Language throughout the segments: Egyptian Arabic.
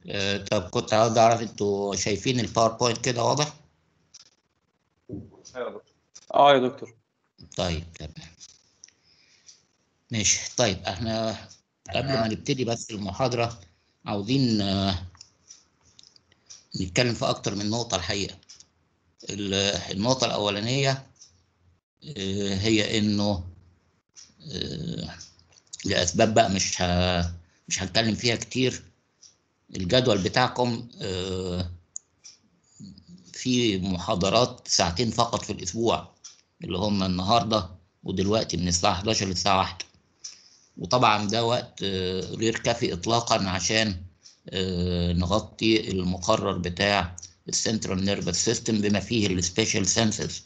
آه، طب كنت عاوز اعرف انتوا شايفين الباوربوينت كده واضح؟ اه يا دكتور طيب تمام ماشي طيب احنا قبل ما نبتدي بس المحاضرة عاوزين آه، نتكلم في أكتر من نقطة الحقيقة ال- النقطة الأولانية آه، هي إنه آه، لأسباب بقى مش ه... مش هتكلم فيها كتير الجدول بتاعكم آه، في محاضرات ساعتين فقط في الأسبوع اللي هم النهارده ودلوقتي من الساعة 11 للساعة 1 وطبعا ده وقت آه، غير كافي إطلاقا عشان آه، نغطي المقرر بتاع السنترال نيرفس سيستم بما فيه السبيشال سنسز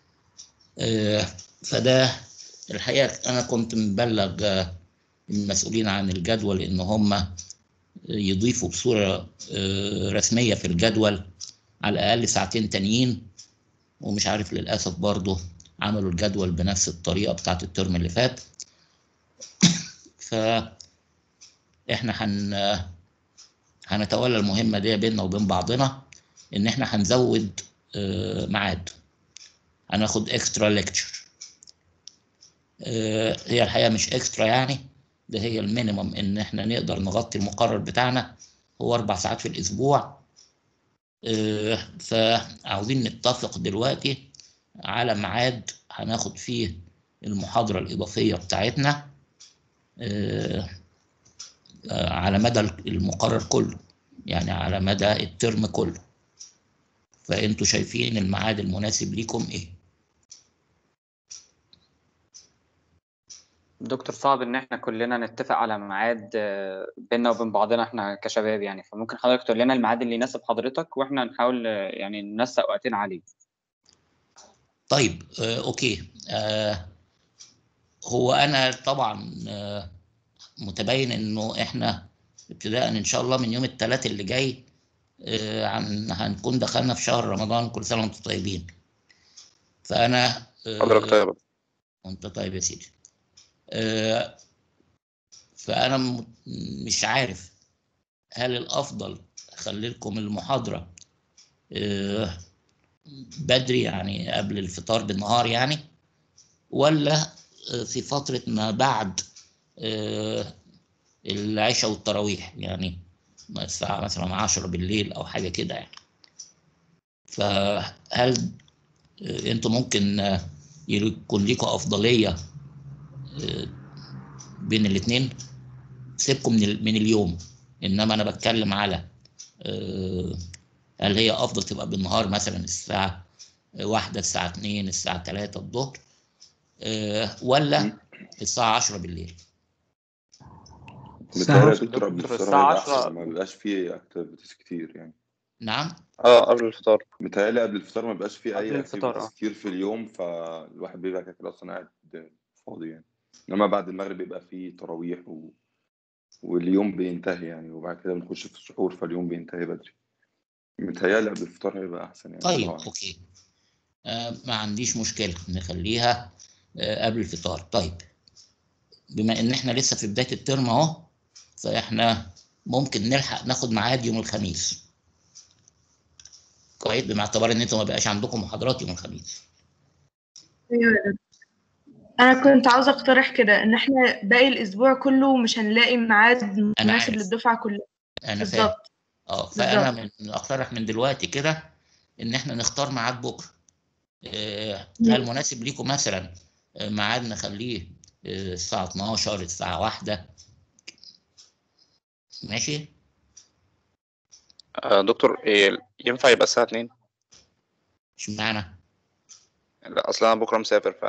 فده الحقيقة أنا كنت مبلغ آه، المسؤولين عن الجدول إن هم يضيفوا بصورة آه، رسمية في الجدول على الأقل ساعتين تانيين ومش عارف للأسف برضه عملوا الجدول بنفس الطريقة بتاعت الترم اللي فات فإحنا هن هنتولى المهمة دي بيننا وبين بعضنا إن إحنا هنزود آه، ميعاد هناخد اكسترا ليكتشر هي الحقيقة مش اكسترا يعني ده هي المينيمم إن إحنا نقدر نغطي المقرر بتاعنا هو أربع ساعات في الأسبوع آه، فعاوزين نتفق دلوقتي على ميعاد هناخد فيه المحاضرة الإضافية بتاعتنا آه، آه، على مدى المقرر كله يعني على مدى الترم كله فأنتوا شايفين الميعاد المناسب ليكم إيه؟ دكتور صعب ان احنا كلنا نتفق على ميعاد آه، بيننا وبين بعضنا احنا كشباب يعني فممكن حضرتك تقول لنا الميعاد اللي يناسب حضرتك واحنا نحاول آه، يعني ننسق وقتنا عليه طيب آه، أوكي آه، هو أنا طبعا آه، متبين إنه إحنا ابتداء إن شاء الله من يوم الثلاث اللي جاي آه، عن- هنكون دخلنا في شهر رمضان كل سنة وأنتم طيبين فأنا آه، حضرتك طيب وانت طيب يا سيدي آه، فانا م- مش عارف هل الافضل اخلي لكم المحاضره آه، بدري يعني قبل الفطار بالنهار يعني ولا آه، في فتره ما بعد آه، العشاء والتراويح يعني الساعه مثلا 10 بالليل او حاجه كده يعني فهل آه، انتوا ممكن آه، يكون ليكم افضليه آه، بين الاثنين سيبكم من ال- من اليوم انما انا بتكلم على آه، هل هي افضل تبقى بالنهار مثلا الساعه واحدة الساعه 2 الساعه 3 الظهر آه، ولا الساعه 10 بالليل متهيألي يا دكتور دكتور قبل الفطار الساعة هيبقى 10 أحسن ما بيبقاش فيه أكتيفيتيز كتير يعني نعم اه قبل الفطار متهيألي قبل الفطار ما بيبقاش فيه قبل أي الفطار، أكتيفيتيز اه. كتير في اليوم فالواحد بيبقى كده أصلا قاعد فاضي يعني إنما بعد المغرب بيبقى فيه تراويح و... واليوم بينتهي يعني وبعد كده بنخش في السحور فاليوم بينتهي بدري متهيألي قبل الفطار هيبقى أحسن يعني طيب الله أعلم. اوكي آه، ما عنديش مشكله نخليها آه، قبل الفطار طيب بما ان احنا لسه في بدايه الترم اهو فاحنا ممكن نلحق ناخد ميعاد يوم الخميس كويس بما اعتبار ان انتوا ما بقاش عندكم محاضرات يوم الخميس أيوة. انا كنت عاوزه اقترح كده ان احنا باقي الاسبوع كله مش هنلاقي ميعاد مناسب عارف. للدفعه كلها انا فاهم بالظبط اه فانا بالظبط. من اقترح من دلوقتي كده ان احنا نختار ميعاد بكره آه، مم. هل مناسب ليكم مثلا آه، ميعاد نخليه آه، الساعه 12 الساعه 1 ماشي آه، دكتور إيه ينفع يبقى الساعة 2 اشمعنى لا أصل أنا بكرة مسافر ف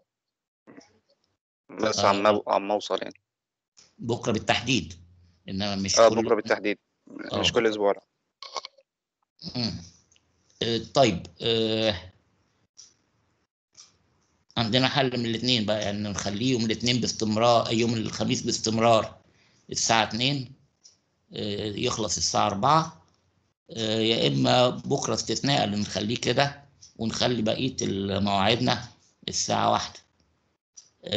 بس آه. عم عم أوصل يعني بكره بالتحديد انما مش اه كل بكرة بالتحديد آه. مش كل أسبوع لا. مم. آه، طيب آه، عندنا حل من الاثنين بقى يعني نخليه يوم الاثنين باستمرار يوم الخميس باستمرار الساعة 2 آه، يخلص الساعة 4 آه، يا إما بكرة استثناء اللي نخليه كده ونخلي بقية مواعيدنا الساعة 1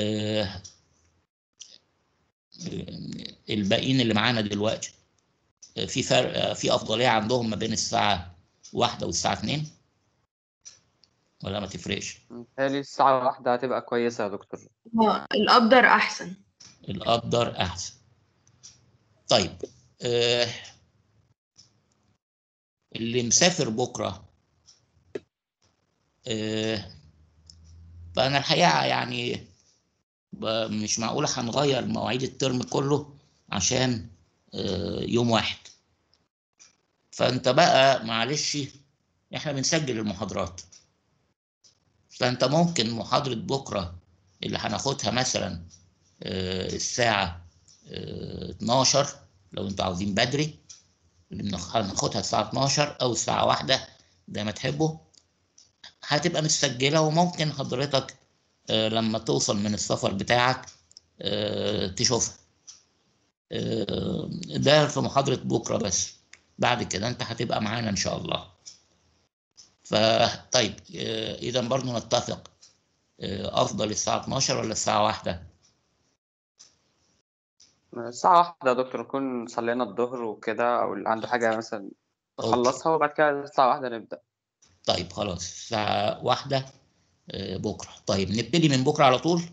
آه، الباقيين اللي معانا دلوقتي آه، في فرق آه، في افضليه عندهم ما بين الساعه واحدة والساعه 2 ولا ما تفرقش متهيألي الساعة واحدة هتبقى كويسة يا دكتور آه، الأقدر أحسن الأقدر أحسن طيب آه اللي مسافر بكرة آه فأنا الحقيقة يعني ب- مش معقولة هنغير مواعيد الترم كله عشان آه يوم واحد فأنت بقى معلش إحنا بنسجل المحاضرات فأنت ممكن محاضرة بكرة اللي هناخدها مثلا آه، الساعة آه، 12 لو انتوا عاوزين بدري اللي هناخدها الساعة 12 أو الساعة واحدة زي ما تحبوا هتبقى متسجلة وممكن حضرتك آه، لما توصل من السفر بتاعك آه، تشوفها آه، ده في محاضرة بكرة بس بعد كده انت هتبقى معانا ان شاء الله فطيب اذا برضو نتفق آه، افضل الساعة 12 ولا الساعة واحدة الساعة واحدة يا دكتور نكون صلينا الظهر وكده أو اللي عنده حاجة مثلا أوكي. نخلصها وبعد كده الساعة واحدة نبدأ طيب خلاص الساعة واحدة آه، بكرة طيب نبتدي من بكرة على طول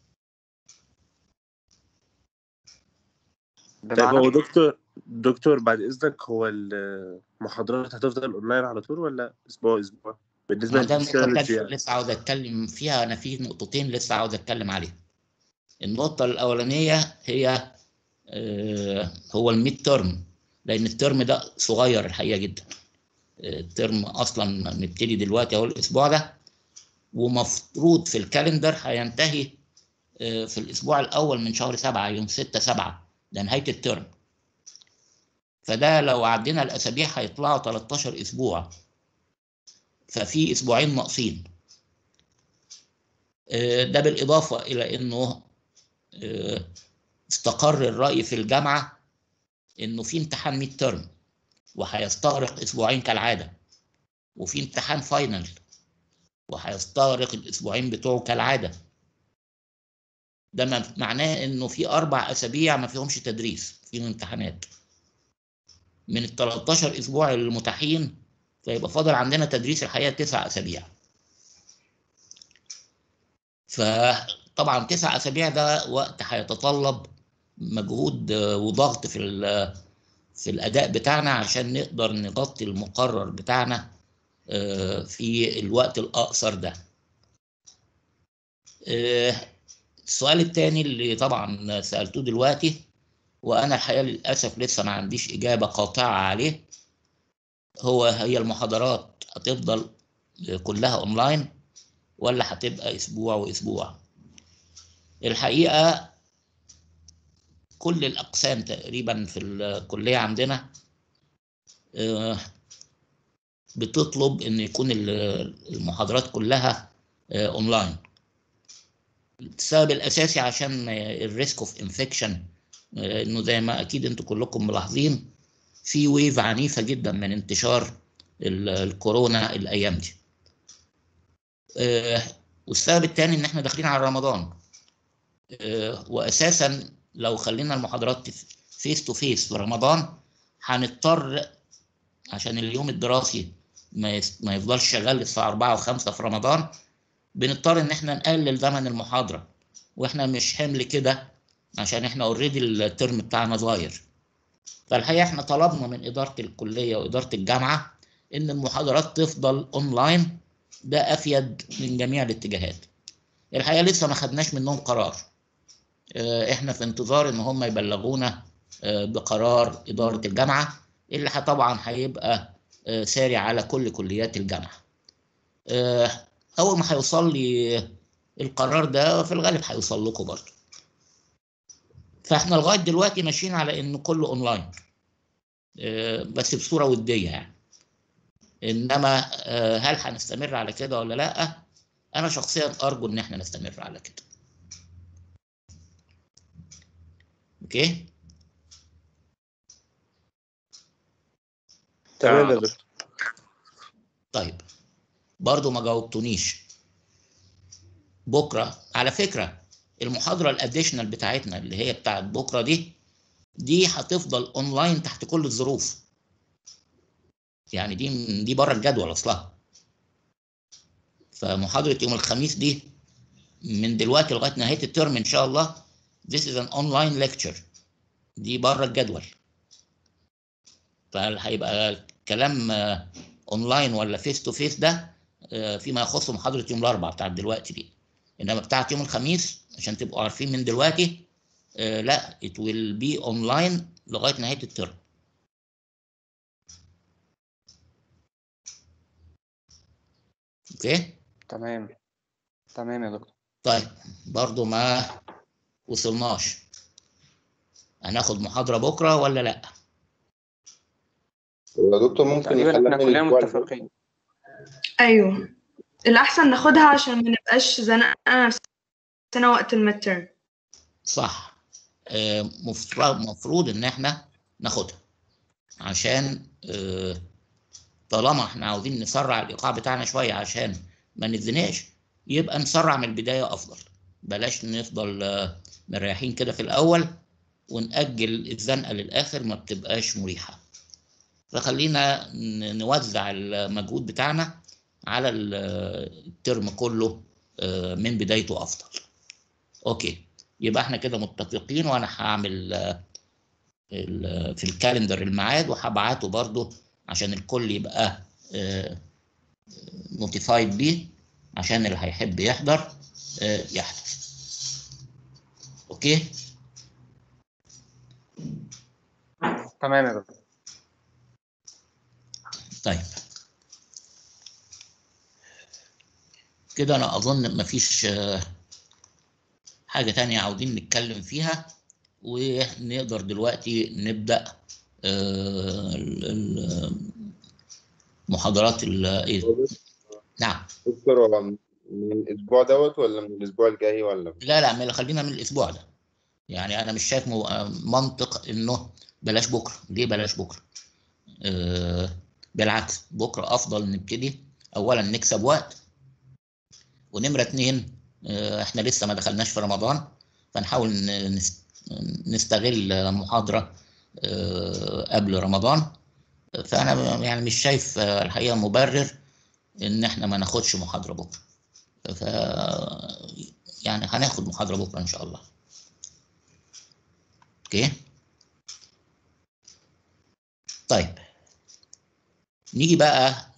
طيب بمعنى هو دكتور دكتور بعد اذنك هو المحاضرات هتفضل اونلاين على طول ولا اسبوع اسبوع بالنسبه ما ده النقطة للسيرج التانية يعني لسه عاوز أتكلم فيها أنا في نقطتين لسه عاوز أتكلم عليها النقطة الأولانية هي آه، هو الميد ترم لأن الترم ده صغير الحقيقة جدا آه، الترم أصلا مبتدي دلوقتي أهو الأسبوع ده ومفروض في الكالندر هينتهي آه، في الأسبوع الأول من شهر سبعة يوم ستة سبعة ده نهاية الترم فده لو عدينا الأسابيع هيطلعوا 13 أسبوع ففي أسبوعين ناقصين آه، ده بالإضافة إلى إنه آه، استقر الرأي في الجامعة إنه في امتحان ميد ترم وهيستغرق أسبوعين كالعادة وفي امتحان فاينل وهيستغرق الأسبوعين بتوعه كالعادة ده ما- معناه إنه في أربع أسابيع ما فيهمش تدريس فيهم امتحانات من ال 13 أسبوع المتاحين فيبقى فاضل عندنا تدريس الحقيقة تسع أسابيع فطبعا تسع أسابيع ده وقت هيتطلب مجهود آه، وضغط في ال- في الأداء بتاعنا عشان نقدر نغطي المقرر بتاعنا آه، في الوقت الأقصر ده آه، السؤال التاني اللي طبعا سألتوه دلوقتي وأنا الحقيقة للأسف لسه ما عنديش إجابة قاطعة عليه هو هي المحاضرات هتفضل كلها أونلاين ولا هتبقى أسبوع وأسبوع الحقيقة كل الأقسام تقريبا في الكلية عندنا آه، بتطلب إن يكون ال- المحاضرات كلها آه، أونلاين السبب الأساسي عشان الريسك اوف انفكشن إنه زي ما أكيد أنتوا كلكم ملاحظين في ويف عنيفة جدا من انتشار ال- الكورونا الأيام دي آه، والسبب الثاني إن إحنا داخلين على رمضان آه، وأساسا لو خلينا المحاضرات فيس تو فيس في رمضان هنضطر عشان اليوم الدراسي ما يس- ما يفضلش شغال للساعة 4 و5 في رمضان بنضطر إن إحنا نقلل زمن المحاضرة وإحنا مش حمل كده عشان إحنا أوريدي الترم بتاعنا صغير فالحقيقة إحنا طلبنا من إدارة الكلية وإدارة الجامعة إن المحاضرات تفضل أونلاين ده أفيد من جميع الاتجاهات الحقيقة لسه ما خدناش منهم قرار آه، إحنا في انتظار إن هم يبلغونا آه، بقرار إدارة الجامعة اللي ح- طبعا هيبقى آه، ساري على كل كليات الجامعة آه، أول ما هيوصل لي القرار ده في الغالب هيوصل لكم برضه فاحنا لغايه دلوقتي ماشيين على انه كله اونلاين آه، بس بصوره وديه يعني انما آه، هل هنستمر على كده ولا لا انا شخصيا ارجو ان احنا نستمر على كده اوكي تمام يا دكتور طيب برضو ما جاوبتونيش بكره على فكره المحاضره الاديشنال بتاعتنا اللي هي بتاعت بكره دي دي هتفضل اونلاين تحت كل الظروف يعني دي دي بره الجدول اصلها فمحاضره يوم الخميس دي من دلوقتي لغايه نهايه الترم ان شاء الله this is an online lecture دي بره الجدول فهيبقى كلام اونلاين ولا فيس تو فيس ده آه، فيما يخص محاضره يوم الاربعاء بتاعت دلوقتي دي انما بتاعت يوم الخميس عشان تبقوا عارفين من دلوقتي آه، لا it will be online لغايه نهايه الترم اوكي تمام تمام يا دكتور طيب برضو ما وصلناش هناخد محاضره بكره ولا لا يا دكتور ممكن تقريبا نخليها احنا من كلنا الأسبوع اللي فات. متفقين ايوه الاحسن ناخدها عشان ما نبقاش زنقنا نفسنا وقت المتر صح آه، مفترض مفروض ان احنا ناخدها عشان آه، طالما احنا عاوزين نسرع الايقاع بتاعنا شويه عشان ما نتزنقش يبقى نسرع من البدايه افضل بلاش نفضل آه، مريحين كده في الاول ونأجل الزنقه للاخر ما بتبقاش مريحه فخلينا ن- نوزع المجهود بتاعنا على ال- الترم كله آه، من بدايته افضل اوكي يبقى احنا كده متفقين وانا هعمل آه، ال- في الكالندر الميعاد وهبعته برضو عشان الكل يبقى نوتيفايد بيه عشان اللي هيحب يحضر آه، يحضر اوكي تمام يا دكتور طيب كده انا اظن مفيش آه، حاجة تانية عاوزين نتكلم فيها ونقدر دلوقتي نبدأ آه، ال- ال- محاضرات ال- إيه؟ نعم دكتور هو من الأسبوع دوت ولا من الأسبوع الجاي ولا لا لا من- خلينا من الاسبوع ده يعني انا مش شايف مو- منطق انه بلاش بكره ليه بلاش بكره آه بالعكس بكره افضل نبتدي اولا نكسب وقت ونمره اتنين آه احنا لسه ما دخلناش في رمضان فنحاول ن- نس- نستغل محاضره آه قبل رمضان فانا يعني مش شايف آه، الحقيقه مبرر ان احنا ما ناخدش محاضره بكره ف يعني هناخد محاضرة بكرة إن شاء الله. أوكي؟ طيب نيجي بقى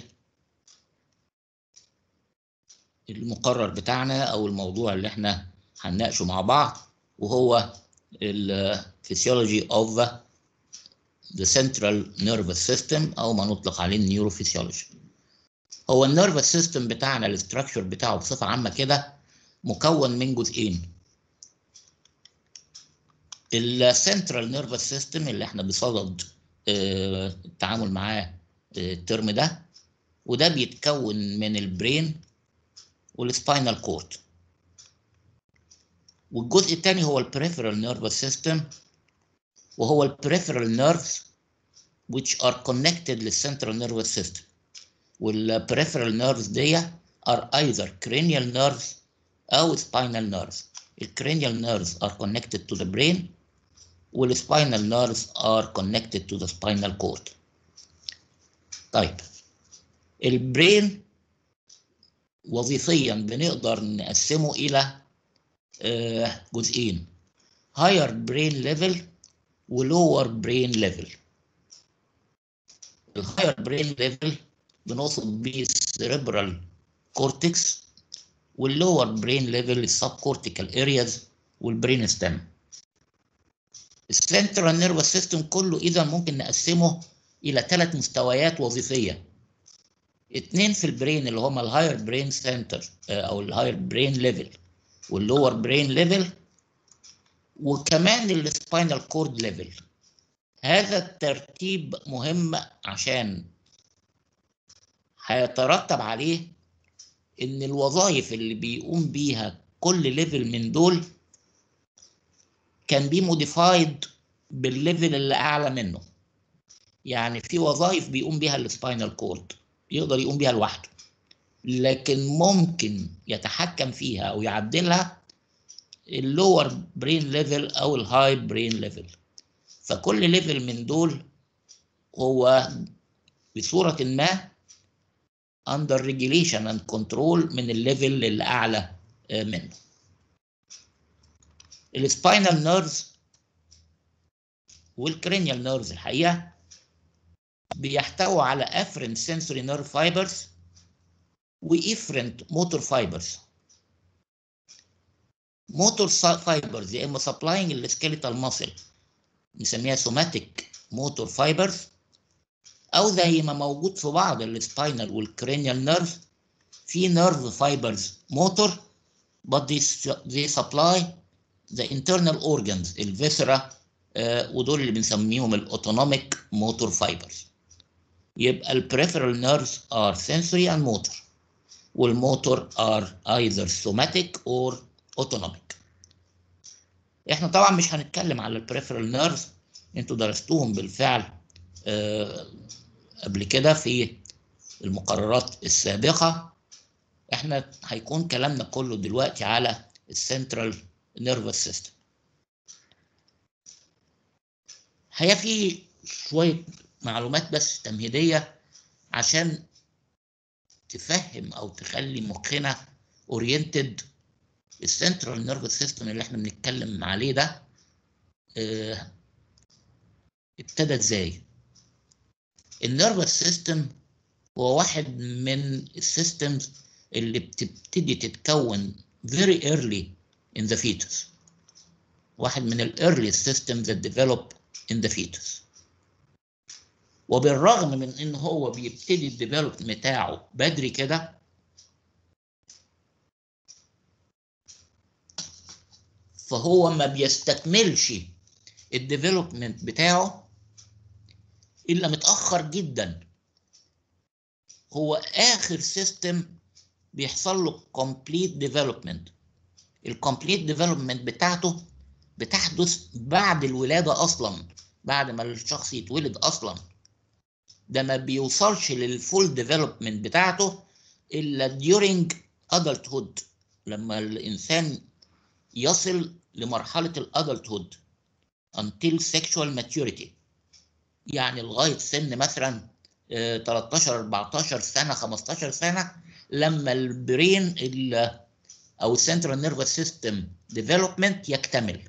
للمقرر بتاعنا أو الموضوع اللي إحنا هنناقشه مع بعض وهو ال physiology of the central nervous system أو ما نطلق عليه النيوروفيسيولوجي. هو النيرفس سيستم بتاعنا الاستراكشر بتاعه بصفة عامة كده مكون من جزئين السنترال نيرفس سيستم اللي احنا بصدد آه، التعامل معاه آه، الترم ده وده بيتكون من البرين والسباينال كورد والجزء الثاني هو البريفرال نيرفس سيستم وهو البريفرال نيرفز which are connected للسنترال نيرفس سيستم والبريفرال نيرفز دي are either cranial nerves أو spinal nerves. الcranial nerves are connected to the brain والspinal nerves are connected to the spinal cord. طيب البرين وظيفيا بنقدر نقسمه إلى آه، جزئين higher brain level و lower brain level. الهاير برين ليفل بنقصد بيه السيريبرال كورتكس واللور برين ليفل السب كورتيكال ارياز والبرين ستام السنترال نيرفس سيستم كله اذا ممكن نقسمه الى ثلاث مستويات وظيفيه اتنين في البرين اللي هما الهاير برين سنتر او الهاير برين ليفل واللور برين ليفل وكمان السباينال كورد ليفل هذا الترتيب مهم عشان هيترتب عليه ان الوظائف اللي بيقوم بيها كل ليفل من دول كان بي موديفايد بالليفل اللي اعلى منه يعني في وظائف بيقوم بيها السباينال كورد يقدر يقوم بيها لوحده لكن ممكن يتحكم فيها او يعدلها اللور برين ليفل او الهاي برين ليفل فكل ليفل من دول هو بصورة ما under regulation and control من الليفل اللي أعلى آه، منه السباينال نيرفز والكرينيال نيرفز الحقيقة بيحتووا على افرنت sensory nerve fibers وافرنت موتور فايبرز موتور فايبرز يا اما سبلاينج السكيليتال ماسل نسميها سوماتيك موتور فايبرز او زي ما موجود في بعض السباينال والكرينيال نيرف في نيرف فايبرز موتور but they, they supply the internal organs الفيسرا آه ودول اللي بنسميهم الاوتونوميك موتور فايبرز يبقى البريفرال نيرفز are sensory and motor والموتور are either somatic or autonomic احنا طبعا مش هنتكلم على البريفرال نيرفز انتوا درستوهم بالفعل آه قبل كده في المقررات السابقة احنا هيكون كلامنا كله دلوقتي على السنترال نيرفس سيستم هي في شوية معلومات بس تمهيدية عشان تفهم او تخلي مخنا اورينتد السنترال نيرفس سيستم اللي احنا بنتكلم عليه ده اه ابتدى ازاي النيرفس سيستم هو واحد من السيستمز اللي بتبتدي تتكون very early in the fetus واحد من ال earliest systems that develop in the fetus وبالرغم من ان هو بيبتدي الديفلوب بتاعه بدري كده فهو ما بيستكملش الديفلوبمنت بتاعه الا متاخر جدا هو اخر سيستم بيحصل له كومبليت ديفلوبمنت الكومبليت ديفلوبمنت بتاعته بتحدث بعد الولاده اصلا بعد ما الشخص يتولد اصلا ده ما بيوصلش للفول ديفلوبمنت بتاعته الا during adulthood لما الانسان يصل لمرحله الادلتهود until sexual maturity يعني لغايه سن مثلا 13 14 سنه 15 سنه لما البرين او السنترال نيرفس سيستم ديفلوبمنت يكتمل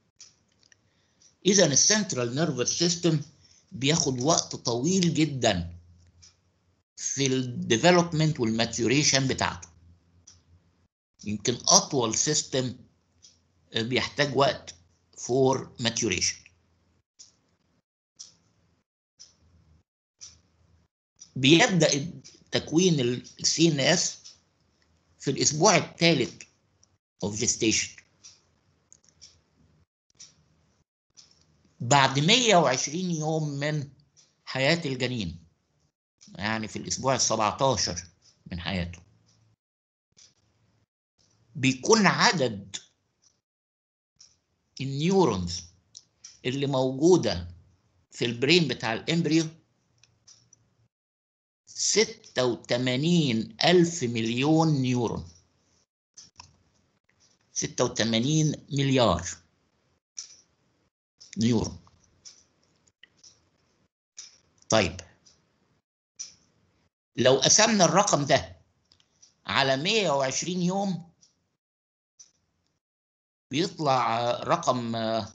اذا السنترال نيرفس سيستم بياخد وقت طويل جدا في الديفلوبمنت والماتيوريشن بتاعته يمكن اطول سيستم بيحتاج وقت فور ماتيوريشن بيبدا تكوين السي ان اس في الاسبوع الثالث اوف جيستيشن بعد 120 يوم من حياة الجنين يعني في الأسبوع ال 17 من حياته بيكون عدد النيورونز اللي موجودة في البرين بتاع الإمبريو 86 ألف مليون نيورون 86 مليار نيورون طيب لو قسمنا الرقم ده على 120 يوم بيطلع رقم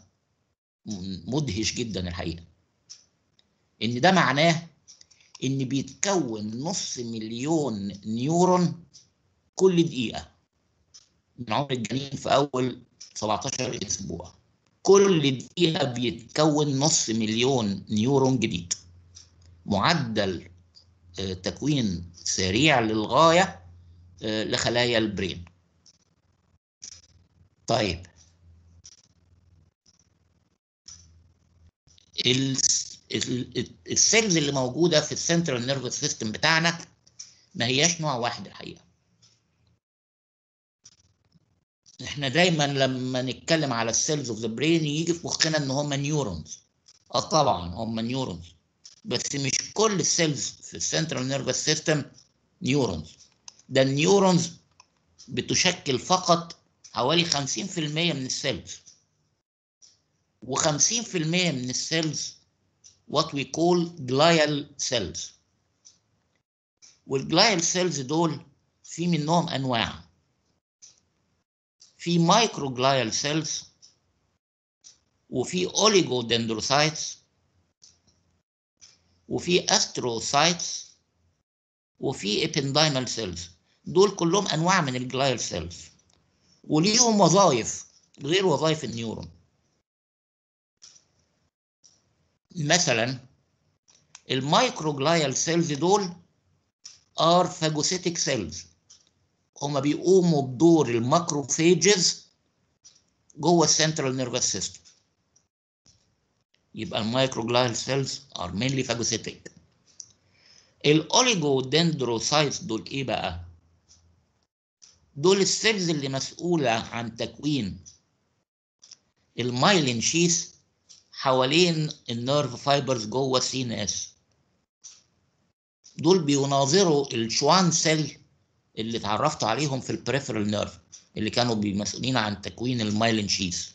مدهش جدا الحقيقة إن ده معناه إن بيتكون نص مليون نيورون كل دقيقة من عمر الجنين في أول 17 أسبوع كل دقيقة بيتكون نص مليون نيورون جديد معدل تكوين سريع للغاية لخلايا البرين طيب السيلز اللي موجودة في السنترال نيرفس سيستم بتاعنا ما هياش نوع واحد الحقيقة احنا دايما لما نتكلم على السيلز اوف ذا برين يجي في مخنا ان هم نيورونز اه طبعا هم نيورونز بس مش كل السيلز في السنترال نيرفس سيستم نيورونز ده النيورونز بتشكل فقط حوالي 50% من السيلز و50% من السيلز what we call glial cells والجلايال سيلز دول في منهم انواع في مايكرو جلايال سيلز وفي اوليجو دندروسايتس وفي استروسايتس وفي ابندايمال سيلز دول كلهم انواع من الجلايال سيلز وليهم وظائف غير وظائف النيورون مثلا المايكروجلايال سيلز دول ار فاجوسيتك سيلز هما بيقوموا بدور الماكروفيجز جوه السنترال نيرفس سيستم يبقى المايكروجلايال سيلز ار مينلي فاجوسيتك الاوليجو دندروسايتس دول ايه بقى دول السيلز اللي مسؤوله عن تكوين المايلين شيث حوالين النيرف فايبرز جوه السي ان اس دول بيناظروا الشوان سيل اللي اتعرفت عليهم في البريفرال نيرف اللي كانوا مسؤولين عن تكوين المايلين شيث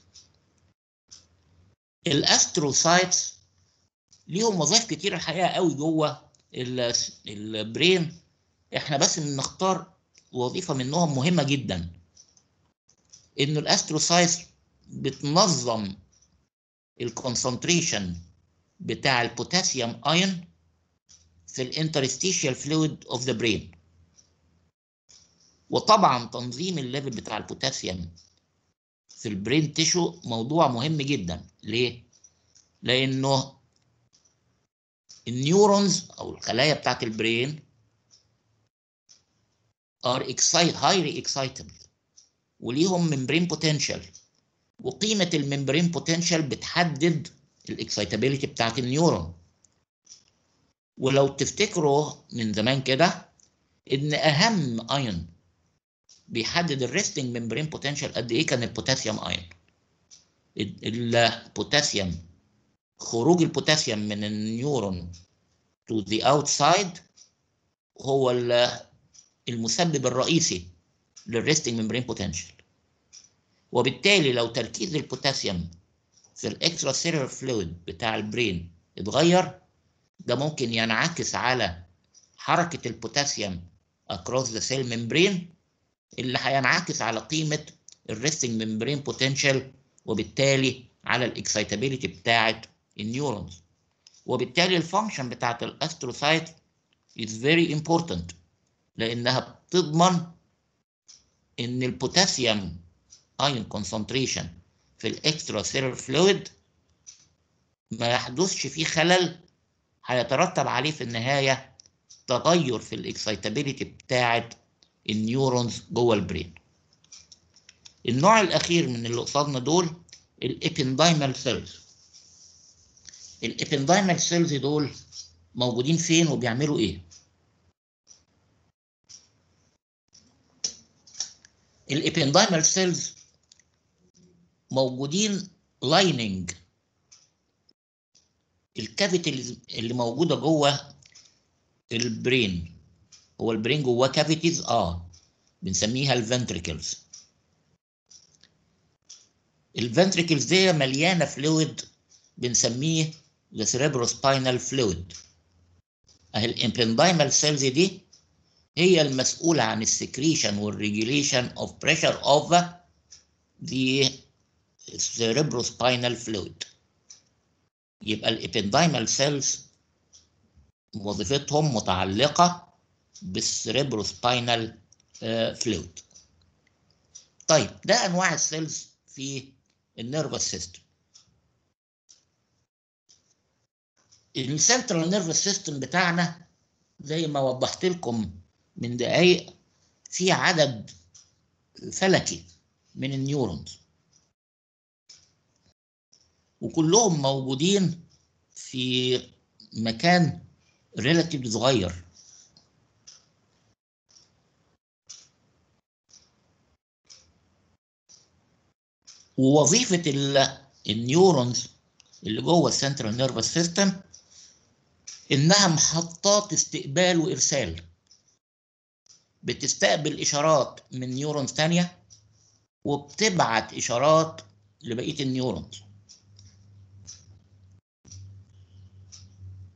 الاستروسايتس ليهم وظائف كتير الحقيقه قوي جوه البرين احنا بس نختار وظيفه منهم مهمه جدا انه الاستروسايتس بتنظم الكونسنتريشن بتاع البوتاسيوم ايون في الانترستيشيال فلويد اوف ذا برين وطبعا تنظيم الليفل بتاع البوتاسيوم في البرين تيشو موضوع مهم جدا ليه لانه النيورونز او الخلايا بتاعت البرين are excite highly excitable وليهم ممبرين بوتنشال وقيمة الممبرين بوتنشال بتحدد الاكسايتابيليتي بتاعت النيورون ولو تفتكروا من زمان كده ان اهم ايون بيحدد الريستنج ممبرين بوتنشال قد ايه كان البوتاسيوم ايون البوتاسيوم خروج البوتاسيوم من النيورون to the outside هو المسبب الرئيسي للريستنج ممبرين بوتنشال وبالتالي لو تركيز البوتاسيوم في الاكسترا سيلولار فلويد بتاع البرين اتغير ده ممكن ينعكس على حركة البوتاسيوم across the cell membrane اللي هينعكس على قيمة الريستنج ممبرين بوتنشال وبالتالي على الاكسايتابيليتي بتاعة النيورونز وبالتالي الفانكشن بتاعة الاستروسايت is very important لأنها بتضمن إن البوتاسيوم ايون كونسنتريشن في الاكسترا سيلولار فلويد ما يحدثش فيه خلل هيترتب عليه في النهايه تغير في الاكسايتابيليتي بتاعه النيورونز جوه البرين النوع الاخير من اللي قصادنا دول الابندايمال سيلز الابندايمال سيلز دول موجودين فين وبيعملوا ايه الابندايمال سيلز موجودين لايننج الكافيتي اللي موجوده جوه البرين هو البرين جواه كافيتيز اه بنسميها الفنتريكلز الفنتريكلز دي مليانه فلويد بنسميه ذا سيريبروسباينال فلويد اهي الامبندايمال سيلز دي هي المسؤولة عن السكريشن والريجوليشن of pressure of the cerebrospinal fluid يبقى الابندايمال سيلز وظيفتهم متعلقة بالسيريبروسباينال فلويد طيب ده انواع السيلز في النيرفس سيستم السنترال نيرفس سيستم بتاعنا زي ما وضحت لكم من دقايق في عدد فلكي من النيورونز وكلهم موجودين في مكان ريلاتيف صغير ووظيفة النيورونز اللي جوه السنترال نيرفس سيستم انها محطات استقبال وارسال بتستقبل اشارات من نيورونز تانية وبتبعت اشارات لبقيه النيورونز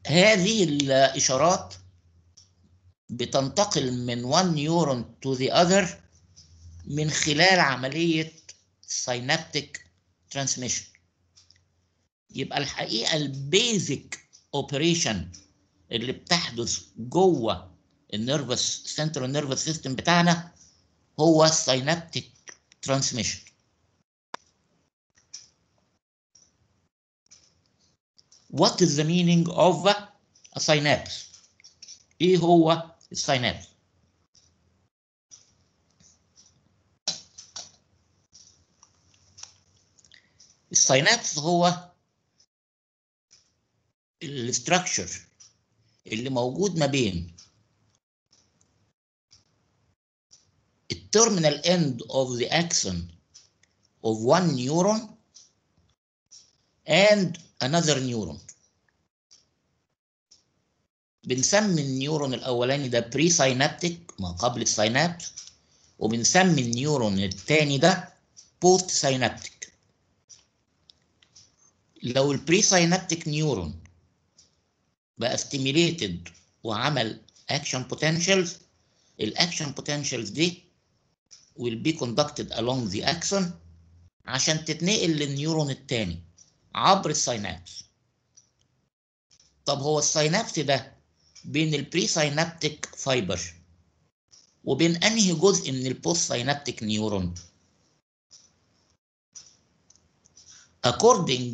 هذه الإشارات بتنتقل من one neuron to the other من خلال عملية synaptic transmission يبقى الحقيقة البيزك اوبريشن اللي بتحدث جوه النيرفس سنترال نيرفس سيستم بتاعنا هو السينابتيك ترانسميشن What is the meaning of a synapse? ايه هو السينابس؟ السينابس هو الاستراكشر اللي موجود ما بين التيرمينال end of the axon of one neuron and another neuron بنسمي النيورون الاولاني ده بري ساينابتيك ما قبل الساينابس وبنسمي النيورون الثاني ده بوست ساينابتيك لو البري ساينابتيك نيورون بقى ستيميليتد وعمل اكشن بوتنشالز الاكشن بوتنشالز دي will be conducted along the axon عشان تتنقل للنيورون الثاني عبر الساينابس طب هو الساينابس ده بين البري ساينابتيك فايبر وبين انهي جزء من البوست ساينابتيك نيورون according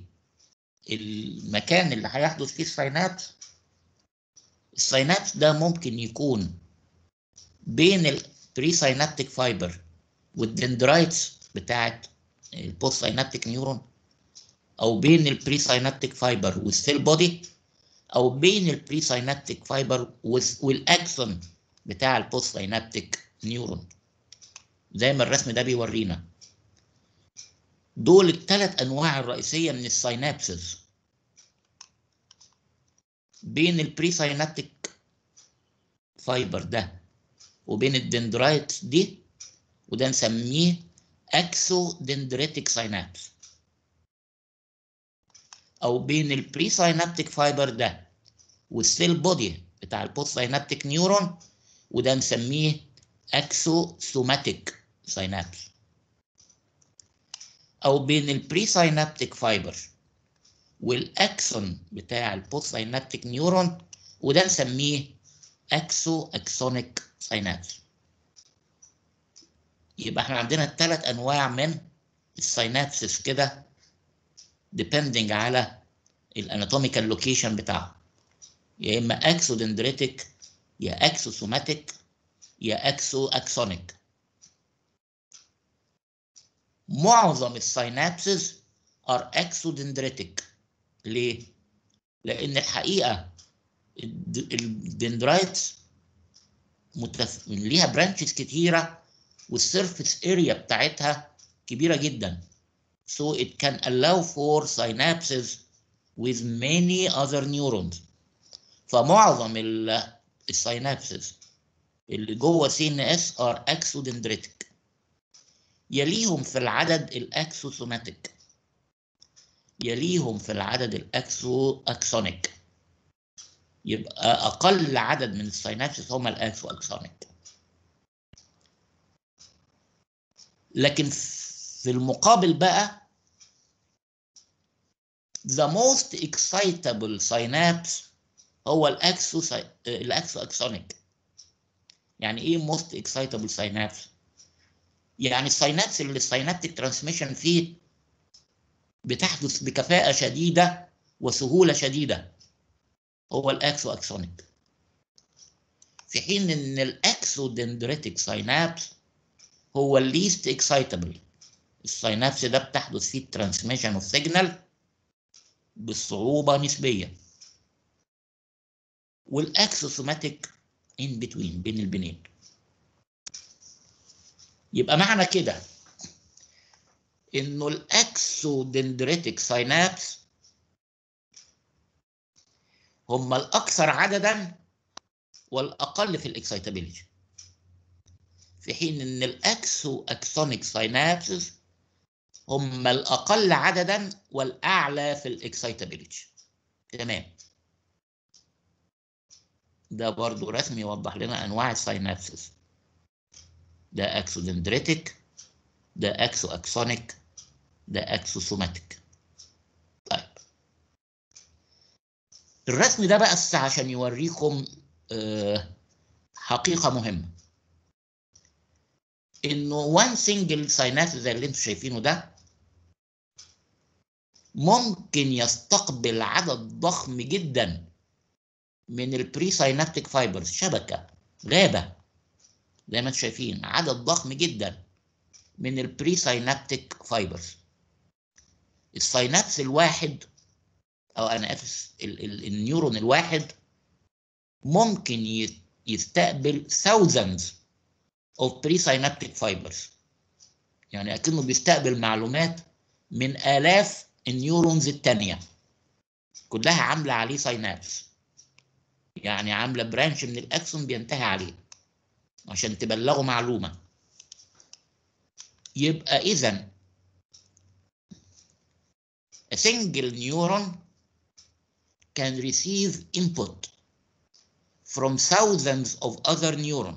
للمكان اللي هيحدث فيه الساينابس الساينابس ده ممكن يكون بين البري ساينابتيك فايبر والدندرايتس بتاعت البوست ساينابتيك نيورون او بين البري ساينابتيك فايبر والسيل بودي او بين البري ساينابتيك فايبر والاكسون بتاع البوست ساينابتيك نيورون زي ما الرسم ده بيورينا دول الثلاث انواع الرئيسيه من الساينابسز بين البري ساينابتيك فايبر ده وبين الدندرايت دي وده نسميه اكسو دندريتك ساينابس او بين البري ساينابتيك فايبر ده والسيل بودي بتاع البوست ساينابتيك نيورون وده نسميه اكسو سوماتيك ساينابس او بين البري ساينابتيك فايبر والاكسون بتاع البوست ساينابتيك نيورون وده نسميه اكسو اكسونيك ساينابس يبقى احنا عندنا ثلاث انواع من الساينابسس كده depending على الاناتوميكال لوكيشن بتاعه يا اما اكسو دندريتك يا اكسو سوماتيك يا اكسو اكسونيك معظم الساينابسز ار اكسودندريتك ليه؟ لان الحقيقه الدندرايتس متف... ليها برانشز كتيره والسيرفيس اريا بتاعتها كبيره جدا so it can allow for synapses with many other neurons فمعظم السينابسز اللي جوه سي ان اس ار اكسودندريتك يليهم في العدد الاكسوسوماتيك يليهم في العدد الاكسو اكسونيك يبقى اقل عدد من السينابسز هم الاكسو اكسونيك لكن في المقابل بقى the most excitable synapse هو الاكسو الاكسو اكسونيك يعني ايه most excitable synapse يعني الساينابس اللي الساينابتيك ترانسميشن فيه بتحدث بكفاءة شديدة وسهولة شديدة هو الاكسو اكسونيك في حين ان الاكسو دندريتك ساينابس هو الليست اكسايتابل الساينابس ده بتحدث فيه الترانسميشن اوف سيجنال بصعوبة نسبية والاكسوسوماتيك ان بتوين بين البنين يبقى معنى كده انه الاكسودندريتك ساينابس هم الاكثر عددا والاقل في الاكسايتابيليتي في حين ان الاكسو اكسونيك ساينابسز هم الاقل عددا والاعلى في الاكسايتابيليتي تمام ده برضو رسم يوضح لنا انواع الساينابسز ده اكسودندريتك ده اكسو اكسونيك ده اكسوسوماتيك طيب الرسم ده بس عشان يوريكم آه، حقيقة مهمة انه وان سنجل ساينابس زي اللي انتم شايفينه ده ممكن يستقبل عدد ضخم جدا من البري ساينابتيك فايبرز شبكة غابة زي ما انتم شايفين عدد ضخم جدا من البري ساينابتيك فايبرز الساينابس الواحد او انا اسف ال- ال- النيورون الواحد ممكن ي- يستقبل thousands of presynaptic fibers يعني اكنه بيستقبل معلومات من الاف النيورونز التانية كلها عاملة عليه ساينابس يعني عاملة برانش من الاكسون بينتهي عليه عشان تبلغوا معلومة يبقى اذا a single neuron can receive input from thousands of other neuron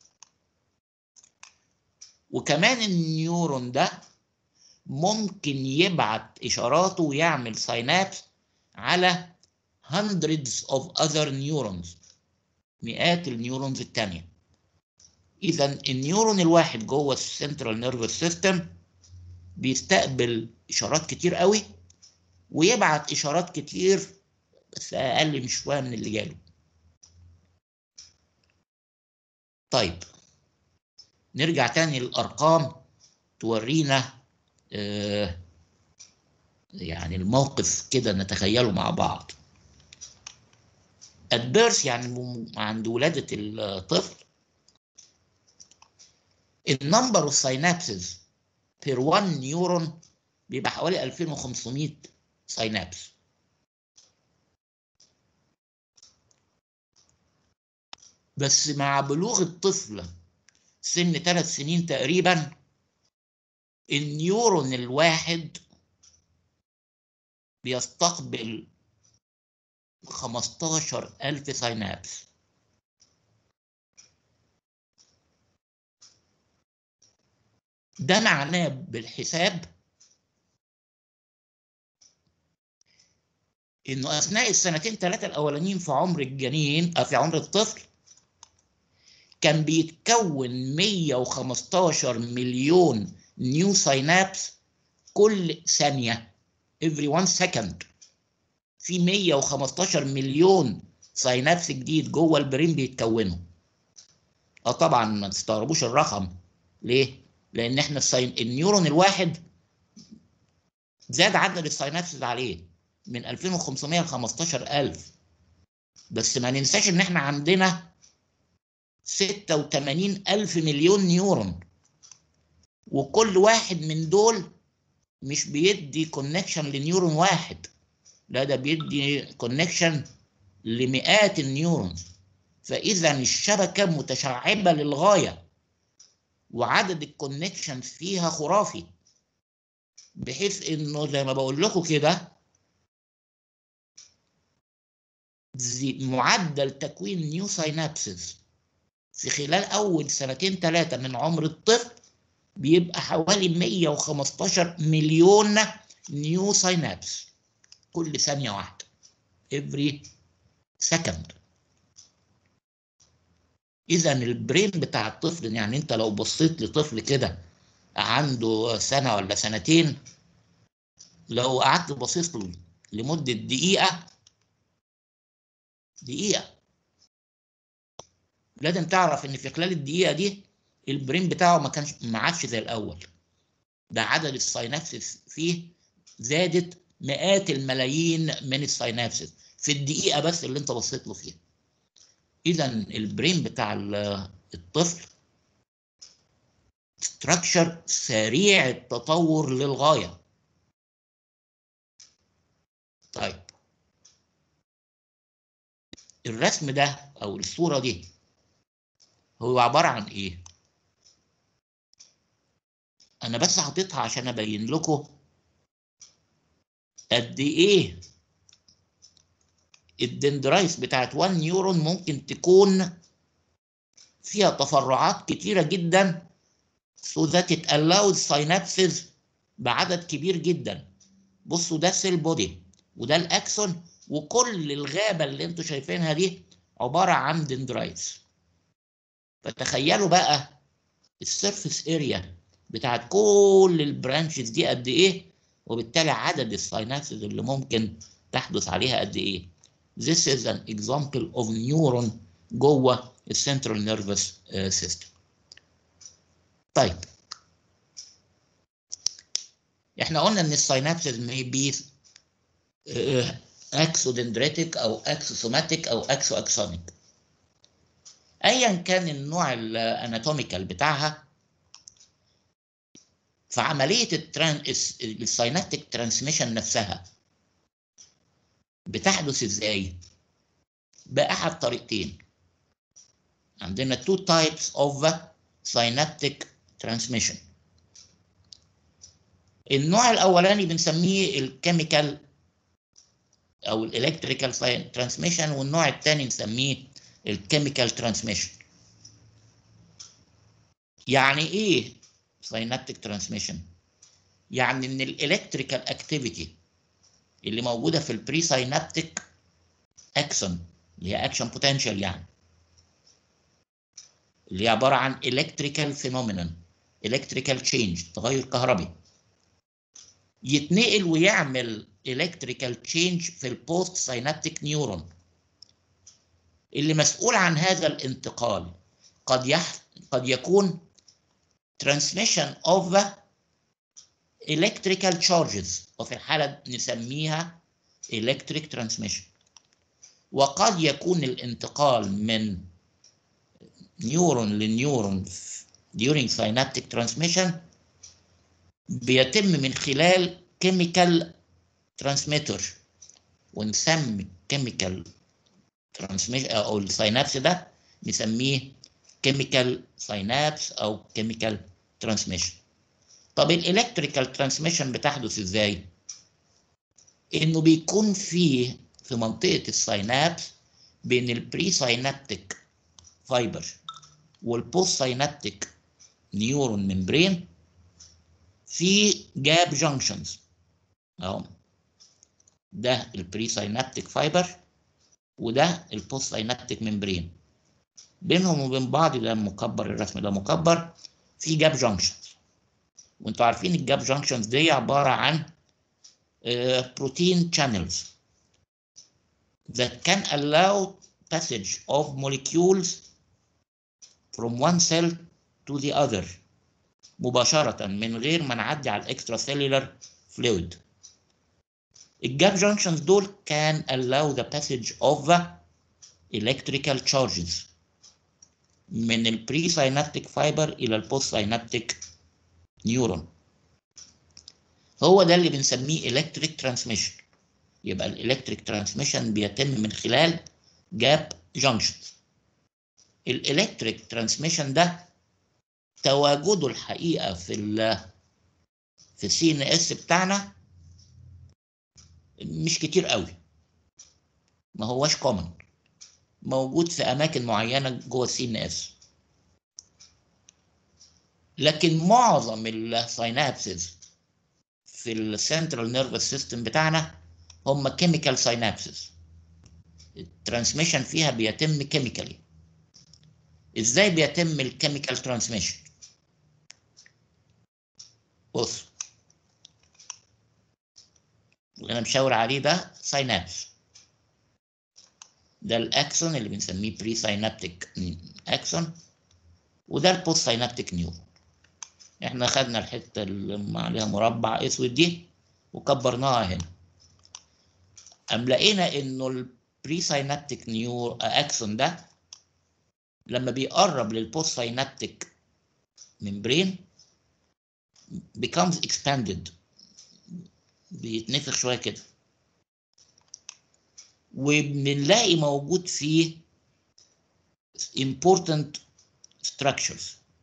وكمان النيورون ده ممكن يبعت إشاراته ويعمل ساينابس على hundreds of other neurons مئات النيورونز التانية إذا النيورون الواحد جوه السنترال نيرفس سيستم بيستقبل إشارات كتير قوي ويبعت إشارات كتير بس أقل مش شوية من اللي جاله طيب نرجع تاني للأرقام تورينا آه يعني الموقف كده نتخيله مع بعض البيرث يعني م- عند ولادة الطفل النمبر اوف ساينابسز بير 1 نيورون بيبقى حوالي 2500 ساينابس بس مع بلوغ الطفل سن ثلاث سنين تقريبا النيورون الواحد بيستقبل 15000 ساينابس ده معناه بالحساب انه اثناء السنتين ثلاثه الاولانيين في عمر الجنين أو في عمر الطفل كان بيتكون 115 مليون نيو ساينابس كل ثانيه every one second في 115 مليون ساينابس جديد جوه البرين بيتكونوا اه طبعا ما تستغربوش الرقم ليه لان احنا الساين... النيورون الواحد زاد عدد الساينابسز عليه من 2500 ل 15000 بس ما ننساش ان احنا عندنا 86 ألف مليون نيورون وكل واحد من دول مش بيدي كونكشن لنيورون واحد لا ده بيدي كونكشن لمئات النيورونز فإذا الشبكة متشعبة للغاية وعدد الكونكشن فيها خرافي بحيث انه زي ما بقول لكم كده زي- معدل تكوين نيو ساينابسز في خلال اول سنتين ثلاثه من عمر الطفل بيبقى حوالي 115 مليون نيو ساينابس كل ثانيه واحده every second اذا البرين بتاع الطفل يعني انت لو بصيت لطفل كده عنده سنه ولا سنتين لو قعدت بصيت له لمده دقيقه دقيقه لازم تعرف ان في خلال الدقيقه دي البرين بتاعه ما كانش ما عادش زي الاول ده عدد الساينابسز فيه زادت مئات الملايين من الساينابسز في الدقيقه بس اللي انت بصيت له فيها اذا البرين بتاع ال- الطفل ستراكشر سريع التطور للغايه طيب الرسم ده او الصوره دي هو عباره عن ايه انا بس حاططها عشان ابين لكم قد ايه الدندرايتس بتاعت 1 نيورون ممكن تكون فيها تفرعات كتيرة جدا so that it allows synapses بعدد كبير جدا بصوا ده السيل بودي وده الاكسون وكل الغابة اللي انتوا شايفينها دي عبارة عن دندرايتس فتخيلوا بقى السيرفيس اريا بتاعت كل البرانشز دي قد ايه وبالتالي عدد الساينابسز اللي ممكن تحدث عليها قد ايه This is an example of neuron جوه السنترال نيرفس سيستم طيب احنا قلنا ان الساينابسز may be اكسودندريتك او اكسوسوماتيك او اكسو اكسونيك ايا كان النوع الاناتوميكال بتاعها فعمليه التران... الساينابتيك ترانسميشن نفسها بتحدث ازاي باحد طريقتين عندنا two types of synaptic transmission النوع الاولاني بنسميه الكيميكال او الالكتريكال ترانسميشن والنوع الثاني نسميه الكيميكال ترانسميشن يعني ايه ساينابتيك ترانسميشن يعني ان الالكتريكال اكتيفيتي اللي موجوده في البري ساينابتيك اكسون اللي هي اكشن بوتنشال يعني اللي هي عباره عن الكتريكال فينومينون الكتريكال تشينج تغير كهربي يتنقل ويعمل الكتريكال تشينج في البوست ساينابتيك نيورون اللي مسؤول عن هذا الانتقال قد يح... قد يكون transmission of electrical charges وفي الحالة نسميها electric transmission وقد يكون الانتقال من نيورون لنيورون during synaptic transmission بيتم من خلال chemical transmitter ونسمي chemical transmission او السينابس ده نسميه chemical synapse او chemical transmission طب الالكتريكال ترانسميشن بتحدث ازاي انه بيكون فيه في منطقه السينابس بين البري ساينابتيك فايبر والبوست ساينابتيك نيورون ممبرين في جاب جانكشنز اهو ده البري ساينابتيك فايبر وده البوست ساينابتيك ممبرين بينهم وبين بعض ده مكبر الرسم ده مكبر في جاب جانكشنز وانتوا عارفين الجاب جانكشنز دي عباره عن بروتين channels that can allow passage of molecules from one cell to the other مباشرة من غير ما نعدي على الاكسترا سيلولار فلويد الجاب جانكشنز دول can allow the passage of electrical charges من البري ساينابتيك فايبر الى البوست ساينابتيك نيورون هو ده اللي بنسميه الكتريك ترانسميشن يبقى الالكتريك ترانسميشن بيتم من خلال جاب جانكشن الالكتريك ترانسميشن ده تواجده الحقيقه في ال في السي ان اس بتاعنا مش كتير قوي ما هواش كومن موجود في اماكن معينه جوه السي ان اس لكن معظم الساينابسز في السنترال نيرفس سيستم بتاعنا هم كيميكال ساينابسز الترانسميشن فيها بيتم كيميكالي ازاي بيتم الكيميكال ترانسميشن بص اللي انا مشاور عليه ده ساينابس ده الاكسون اللي بنسميه بري ساينابتيك اكسون وده البوست ساينابتيك نيورون احنا خدنا الحته اللي عليها مربع اسود دي وكبرناها هنا قام لقينا انه البري ساينابتيك نيور اكسون ده لما بيقرب للبوست ساينابتيك ممبرين becomes expanded بيتنفخ شويه كده وبنلاقي موجود فيه important structures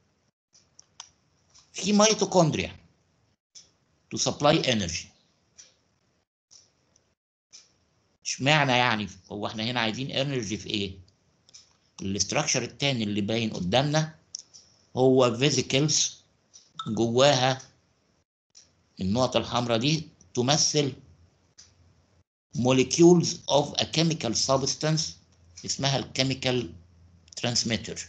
في ميتوكوندريا to supply energy اشمعنى يعني هو احنا هنا عايزين انرجي في ايه الاستراكشر التاني اللي باين قدامنا هو فيزيكلز جواها النقط الحمراء دي تمثل molecules of a chemical substance اسمها الكيميكال ترانسميتر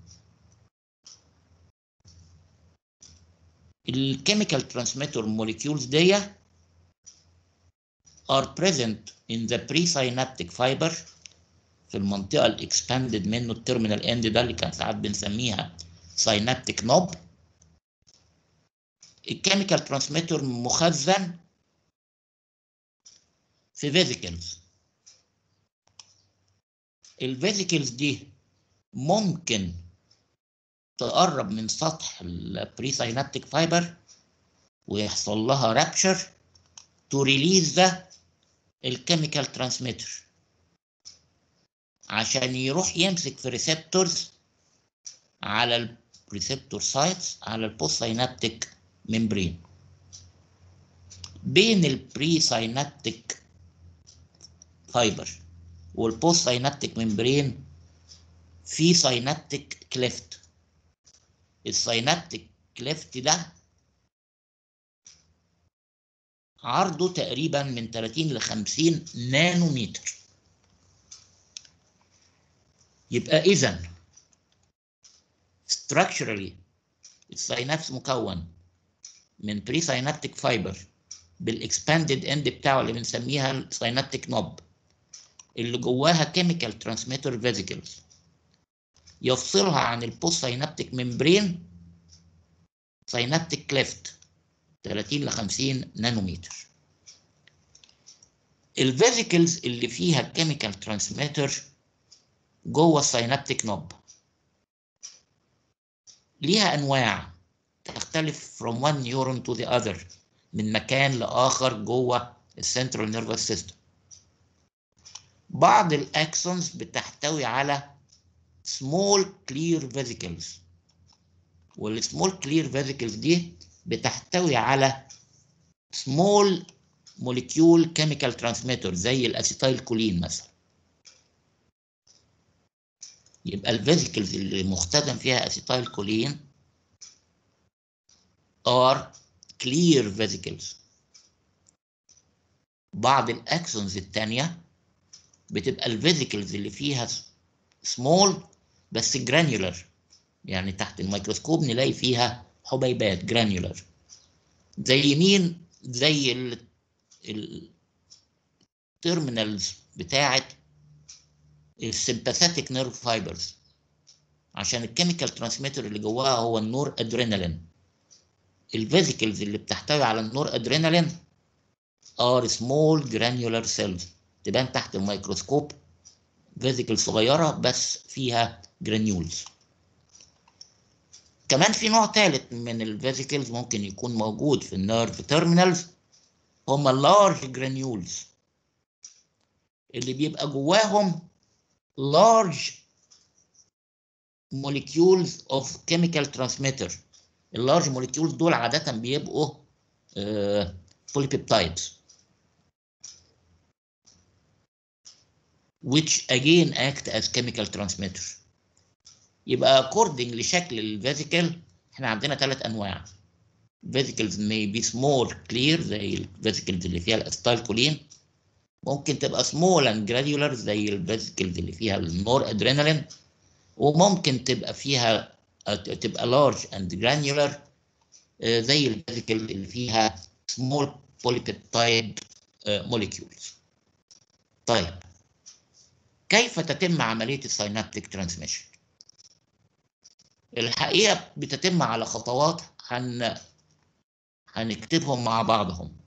الكيميكال ترانسميتر molecules دي are present in the presynaptic fiber في المنطقة الاكسباندد منه التيرمينال اند ده اللي كان ساعات بنسميها ساينابتيك نوب الكيميكال ترانسميتر مخزن في فيزيكلز الفيزيكلز دي ممكن تقرب من سطح البري ساينابتيك فايبر ويحصل لها رابشر تو ريليز ذا الكيميكال ترانسميتر عشان يروح يمسك في ريسبتورز على الريسبتور سايتس على البوست ساينابتيك ممبرين بين البري ساينابتيك فايبر والبوست ساينابتيك ممبرين في ساينابتيك كليفت الساينابتيك كليفت ده عرضه تقريبا من 30 ل 50 نانومتر يبقى اذا structurally الساينابس مكون من بري ساينابتيك فايبر بالاكسباندد اند بتاعه اللي بنسميها الساينابتيك نوب اللي جواها كيميكال ترانسميتر فيزيكلز يفصلها عن البوست ساينابتيك ممبرين ساينابتيك كليفت 30 ل 50 نانومتر الفيزيكلز اللي فيها الكيميكال ترانسميتر جوه الساينابتيك نوب ليها انواع تختلف from one neuron to the other من مكان لاخر جوه السنترال نيرفس سيستم بعض الاكسونز بتحتوي على small clear vesicles والسمول clear vesicles دي بتحتوي على small molecule chemical transmitter زي الاسيتايل كولين مثلا يبقى الفيزيكلز اللي مختزن فيها اسيتايل كولين are clear vesicles بعض الاكسونز التانية بتبقى الفيزيكلز اللي فيها سمول بس جرانيولر يعني تحت الميكروسكوب نلاقي فيها حبيبات جرانيولر زي مين زي التيرمينالز بتاعت السمباثيك نيرف فايبرز عشان الكيميكال ترانسميتر اللي جواها هو النور ادرينالين الفيزيكلز اللي بتحتوي على النور ادرينالين ار سمول جرانيولار سيلز تبان تحت الميكروسكوب فيزيكل صغيره بس فيها جرانيولز كمان في نوع ثالث من الفيزيكلز ممكن يكون موجود في النيرف تيرمينالز هم اللارج جرانيولز اللي بيبقى جواهم large molecules of chemical transmitter اللارج molecules دول عادة بيبقوا uh, polypeptides which again act as chemical transmitter يبقى according لشكل الفيزيكل احنا عندنا ثلاث انواع vesicles may be small clear زي الفيزيكلز اللي فيها الاستايل كولين ممكن تبقى سمول اند جراديولار زي الفيزيكلز اللي فيها النور ادرينالين وممكن تبقى فيها تبقى لارج اند جرانيولار زي الفيزيكل اللي فيها سمول بوليبيبتايد موليكيولز طيب كيف تتم عمليه الساينابتيك ترانسميشن الحقيقه بتتم على خطوات هن هنكتبهم مع بعضهم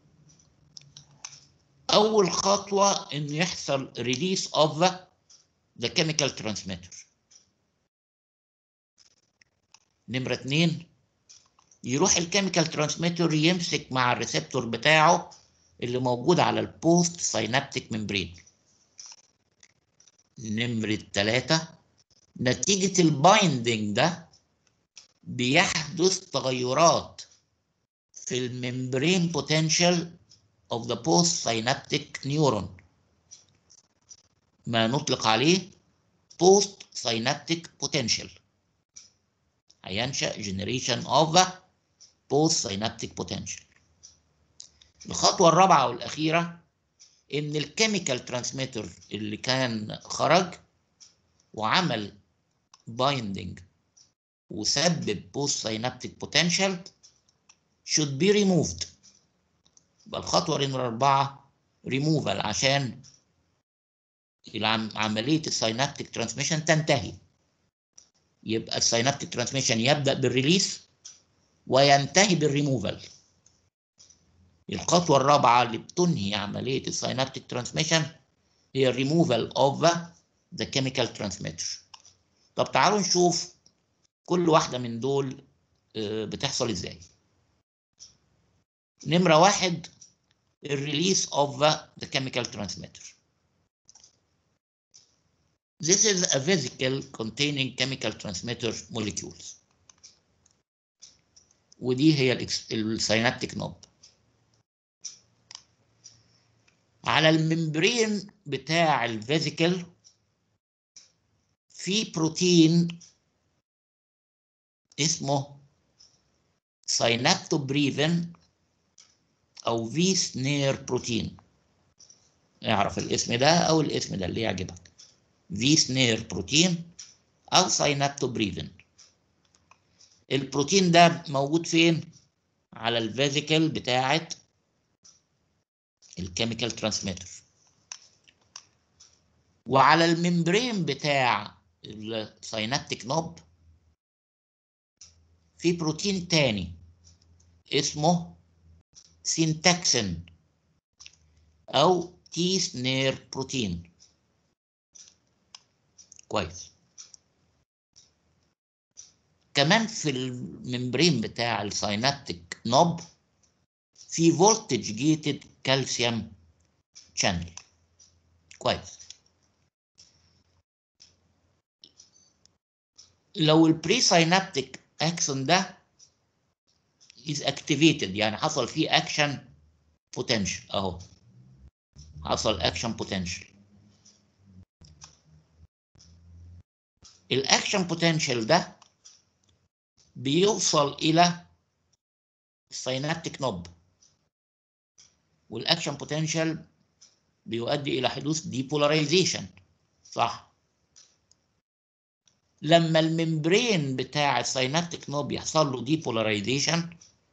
اول خطوه ان يحصل ريليس اوف ذا كيميكال ترانسميتر نمره اتنين يروح الكيميكال ترانسميتر يمسك مع الريسبتور بتاعه اللي موجود على البوست ساينابتيك ممبرين نمرة تلاتة نتيجة البايندنج ده بيحدث تغيرات في الممبرين بوتنشال of the postsynaptic neuron ما نطلق عليه post synaptic potential هينشأ generation of post synaptic potential الخطوة الرابعة والأخيرة إن الكيميكال ترانسميتر اللي كان خرج وعمل بايندنج وسبب بوست سينابتيك بوتنشال should be removed يبقى الخطوة نمرة أربعة ريموفال عشان العم- عملية السينابتيك ترانسميشن تنتهي يبقى السينابتيك ترانسميشن يبدأ بالريليس وينتهي بالريموفال الخطوة الرابعة اللي بتنهي عملية السينابتيك ترانسميشن هي الريموفال اوف ذا كيميكال ترانسميتر طب تعالوا نشوف كل واحدة من دول آه، بتحصل ازاي نمرة واحد الريليس اوف ذا كيميكال ترانسميتر This is a vesicle containing chemical transmitter molecules ودي هي السينابتيك نوب على الممبرين بتاع الفيزيكل في بروتين اسمه سينابتوبريفين او في سنير بروتين اعرف الاسم ده او الاسم ده اللي يعجبك في سنير بروتين او سينابتوبريفين البروتين ده موجود فين على الفيزيكل بتاعه الكيميكال ترانسميتر وعلى الممبرين بتاع السينابتيك نوب في بروتين تاني اسمه سينتاكسين او تي سنير بروتين كويس كمان في الممبرين بتاع السينابتيك نوب في فولتج جيتد كالسيوم شانل كويس لو البري سينابتيك اكسون ده is activated يعني حصل فيه اكشن potential اهو حصل اكشن potential الاكشن potential ده بيوصل الى السينابتيك نوب والاكشن بوتنشال بيؤدي الى حدوث ديبولاريزيشن صح لما الممبرين بتاع السينابتيك نوب يحصل له ديبولاريزيشن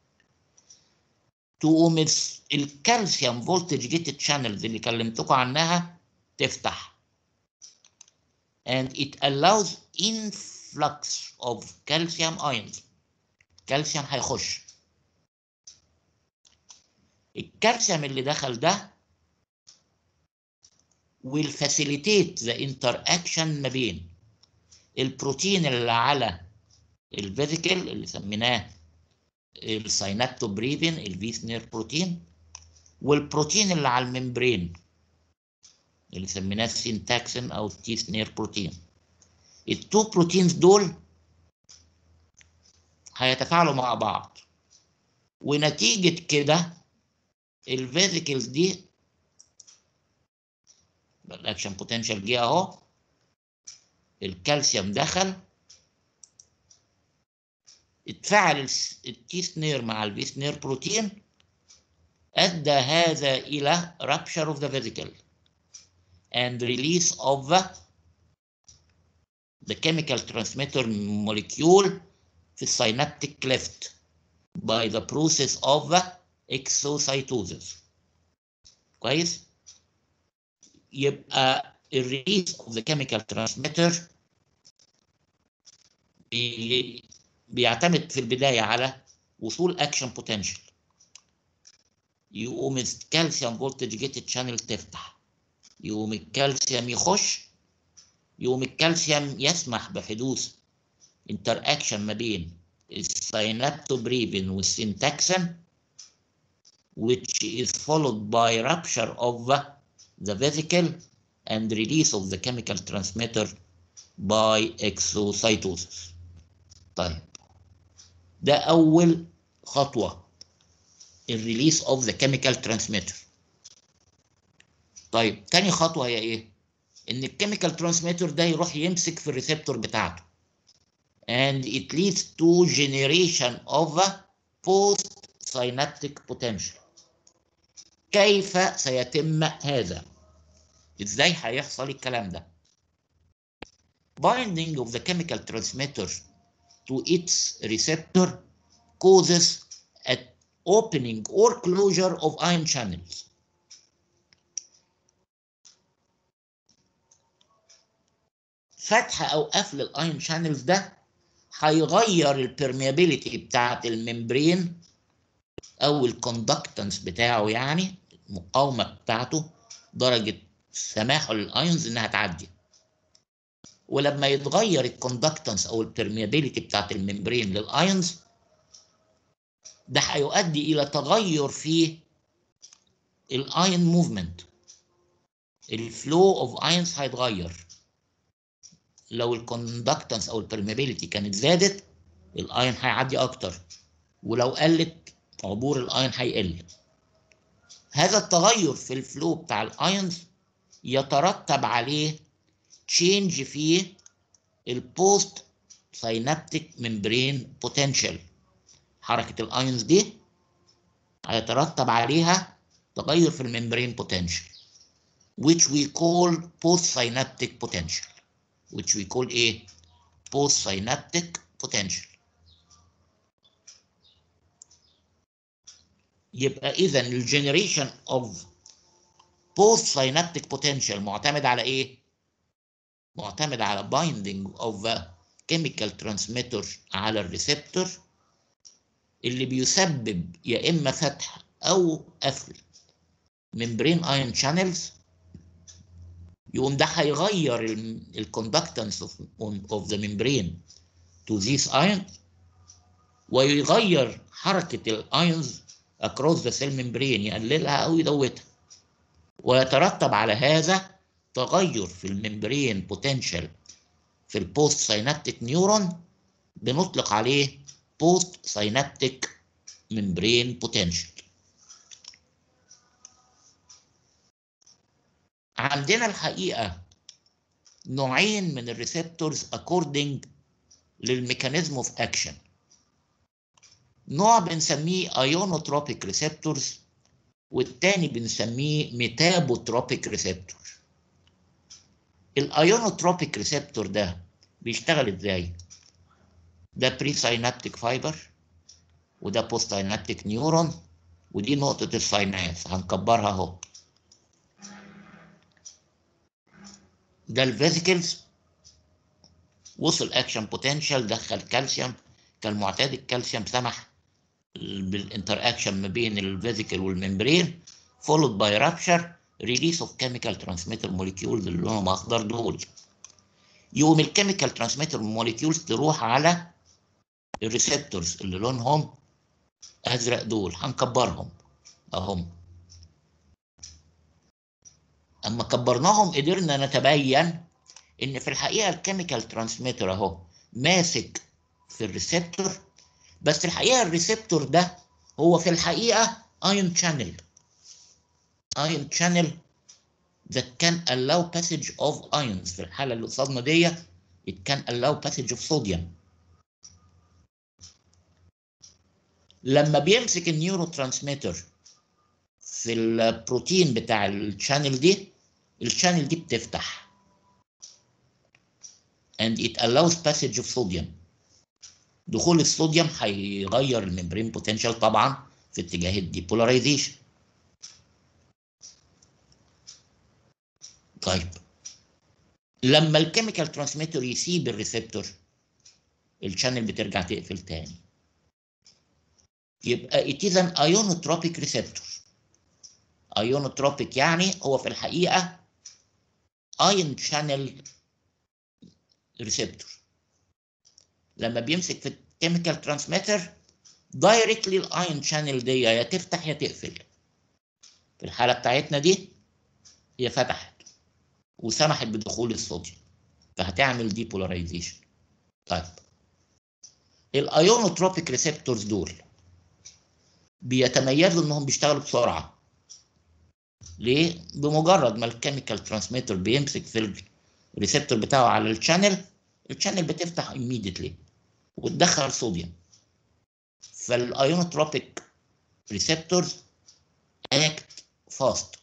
تقوم الس- الكالسيوم فولتج جيتد شانلز اللي كلمتكم عنها تفتح and it allows influx of calcium ions كالسيوم هيخش الكالسيوم اللي دخل ده will facilitate the interaction ما بين البروتين اللي على الفيزيكل اللي سميناه السينابتوبريفين الفيسنير بروتين والبروتين اللي على الممبرين اللي سميناه السينتاكسين او التيسنير بروتين التو بروتينز دول هيتفاعلوا مع بعض ونتيجة كده الفيزيكلز دي الاكشن بوتنشال جه اهو الكالسيوم دخل اتفعل الس- التي سنير مع الفي سنير بروتين ادى هذا الى rupture of the vesicle and release of the chemical transmitter molecule في السينابتيك cleft by the process of exocytosis كويس يبقى الريليز of the chemical transmitter بي- بيعتمد في البداية على وصول اكشن بوتنشال يقوم الكالسيوم فولتج جيتد شانل تفتح يقوم الكالسيوم يخش يقوم الكالسيوم يسمح بحدوث انتر اكشن ما بين السينابتوبريفين والسينتاكسين which is followed by rupture of the vesicle and release of the chemical transmitter by exocytosis. طيب ده أول خطوة الريليس of the chemical transmitter. طيب تاني خطوة هي إيه؟ ان الكيميكال ترانسميتر ده يروح يمسك في الريسبتور بتاعته and it leads to generation of a post synaptic potential كيف سيتم هذا ازاي هيحصل الكلام ده binding of the chemical transmitter to its receptor causes an opening or closure of ion channels فتح او قفل الايون شانلز ده هيغير البرميابيليتي بتاعت الممبرين او الكوندكتنس بتاعه يعني المقاومه بتاعته درجه سماحه للايونز انها تعدي ولما يتغير الكوندكتنس او البرميابيليتي بتاعت الممبرين للايونز ده هيؤدي الى تغير في الايون موفمنت الفلو اوف ايونز هيتغير لو الكوندكتنس او البرميابيليتي كانت زادت الايون هيعدي اكتر ولو قلت عبور الايون هيقل هذا التغير في الفلو بتاع الايونز يترتب عليه تشينج في البوست ساينابتيك ممبرين بوتنشال حركه الايونز دي هيترتب عليها تغير في الممبرين بوتنشال which we call post synaptic potential which we call ايه post synaptic potential يبقى اذا الجنريشن اوف post synaptic potential معتمد على ايه معتمد على binding of a chemical transmitter على الريسبتور اللي بيسبب يا اما فتح او قفل membrane ion channels يقوم ده هيغير الكوندكتنس of the membrane to this ion ويغير حركة الايونز across the cell membrane يقللها أو يزودها ويترتب على هذا تغير في الممبرين بوتنشال في البوست ساينابتيك نيورون بنطلق عليه بوست ساينابتيك ممبرين بوتنشال عندنا الحقيقة نوعين من الريسبتورز according للميكانيزم اوف اكشن نوع بنسميه ايونوتروبيك ريسبتورز والتاني بنسميه ميتابوتروبيك ريسبتور الايونوتروبيك ريسبتور ده بيشتغل ازاي ده بري ساينابتيك فايبر وده بوست ساينابتيك نيورون ودي نقطة السايناس هنكبرها اهو ده الفيزيكلز وصل اكشن بوتنشال دخل كالسيوم كالمعتاد الكالسيوم سمح بالانتر اكشن ما بين الفيزيكال والممبرين followed by rupture release of chemical transmitter molecules اللي لونهم اخضر دول يقوم الكيميكال ترانسميتر موليكيولز تروح على الريسبتورز اللي لونهم ازرق دول هنكبرهم اهم اما كبرناهم قدرنا نتبين ان في الحقيقه الكيميكال ترانسميتر اهو ماسك في الريسبتور بس الحقيقه الريسبتور ده هو في الحقيقه ايون شانل ايون شانل that can allow passage of ions في الحاله اللي قصادنا دي it can allow passage of sodium لما بيمسك النيورو ترانسميتر في البروتين بتاع الشانل دي الشانل دي بتفتح and it allows passage of sodium دخول الصوديوم هيغير الممبرين بوتنشال طبعا في اتجاه الديبولاريزيشن طيب لما الكيميكال ترانسميتر يسيب الريسبتور الشانل بترجع تقفل تاني يبقى it is an ionotropic receptor ionotropic يعني هو في الحقيقة ion channel receptor لما بيمسك في الكيميكال ترانسميتر دايركتلي الايون شانل دي يا تفتح يا تقفل في الحالة بتاعتنا دي هي فتحت وسمحت بدخول الصوديوم فهتعمل ديبولاريزيشن طيب الايونوتروبيك ريسبتورز دول بيتميزوا انهم بيشتغلوا بسرعه ليه؟ بمجرد ما الكيميكال ترانسميتر بيمسك في الريسبتور بتاعه على الشانل الشانل بتفتح immediately وتدخل صوديوم فالايونوتروبيك ريسبتورز اكت فاست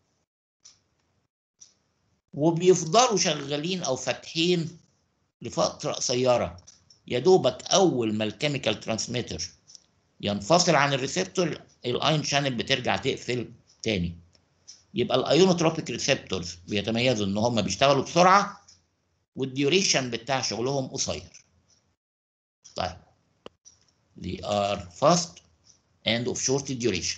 وبيفضلوا شغالين او فاتحين لفتره قصيره يا دوبك اول ما الكيميكال ترانسميتر ينفصل عن الريسبتور الايون شانل بترجع تقفل تاني يبقى الايونوتروبيك ريسبتورز بيتميزوا ان هم بيشتغلوا بسرعه والديوريشن بتاع شغلهم قصير طيب they are fast and of short duration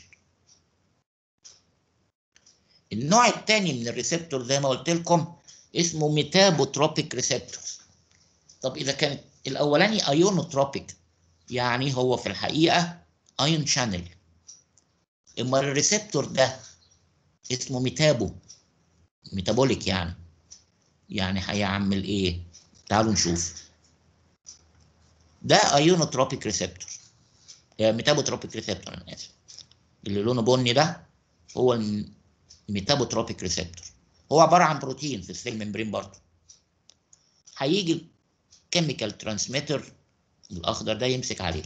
النوع الثاني من الريسبتور زي ما قلت لكم اسمه ميتابوتروبيك ريسبتورز طب اذا كانت الاولاني ايونوتروبيك يعني هو في الحقيقه ايون شانل اما الريسبتور ده اسمه ميتابو ميتابوليك يعني يعني هيعمل ايه تعالوا نشوف ده ايونوتروبيك ريسبتور ميتابوتروبيك ريسبتور انا اسف اللي لونه بني ده هو الميتابوتروبيك ريسبتور هو عباره عن بروتين في السيل ممبرين برضه هيجي كيميكال ترانسميتر الاخضر ده يمسك عليه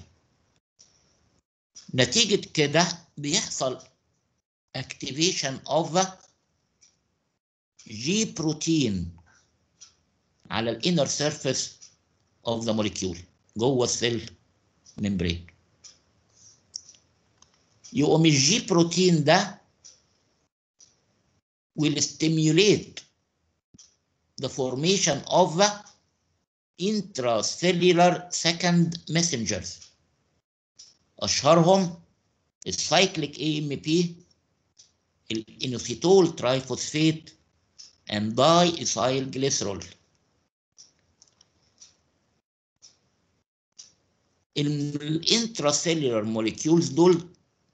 نتيجه كده بيحصل activation of G بروتين على الانر سيرفيس اوف ذا موليكيول جوه السيل ممبرين يقوم الجي بروتين ده will stimulate the formation of intracellular second messengers اشهرهم السايكليك اي ام بي الانوثيتول ترايفوسفيت and diethyl glycerol الانتراسيلولار موليكيولز دول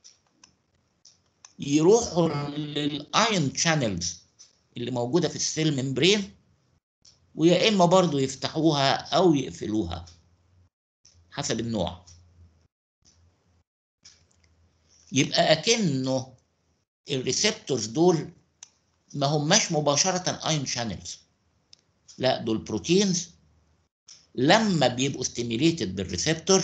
يروحوا للايون شانلز اللي موجوده في السيل ممبرين ويا اما برضو يفتحوها او يقفلوها حسب النوع يبقى اكنه الريسبتورز دول ما هماش مباشره ايون شانلز لا دول بروتينز لما بيبقوا ستيميليتد بالريسبتور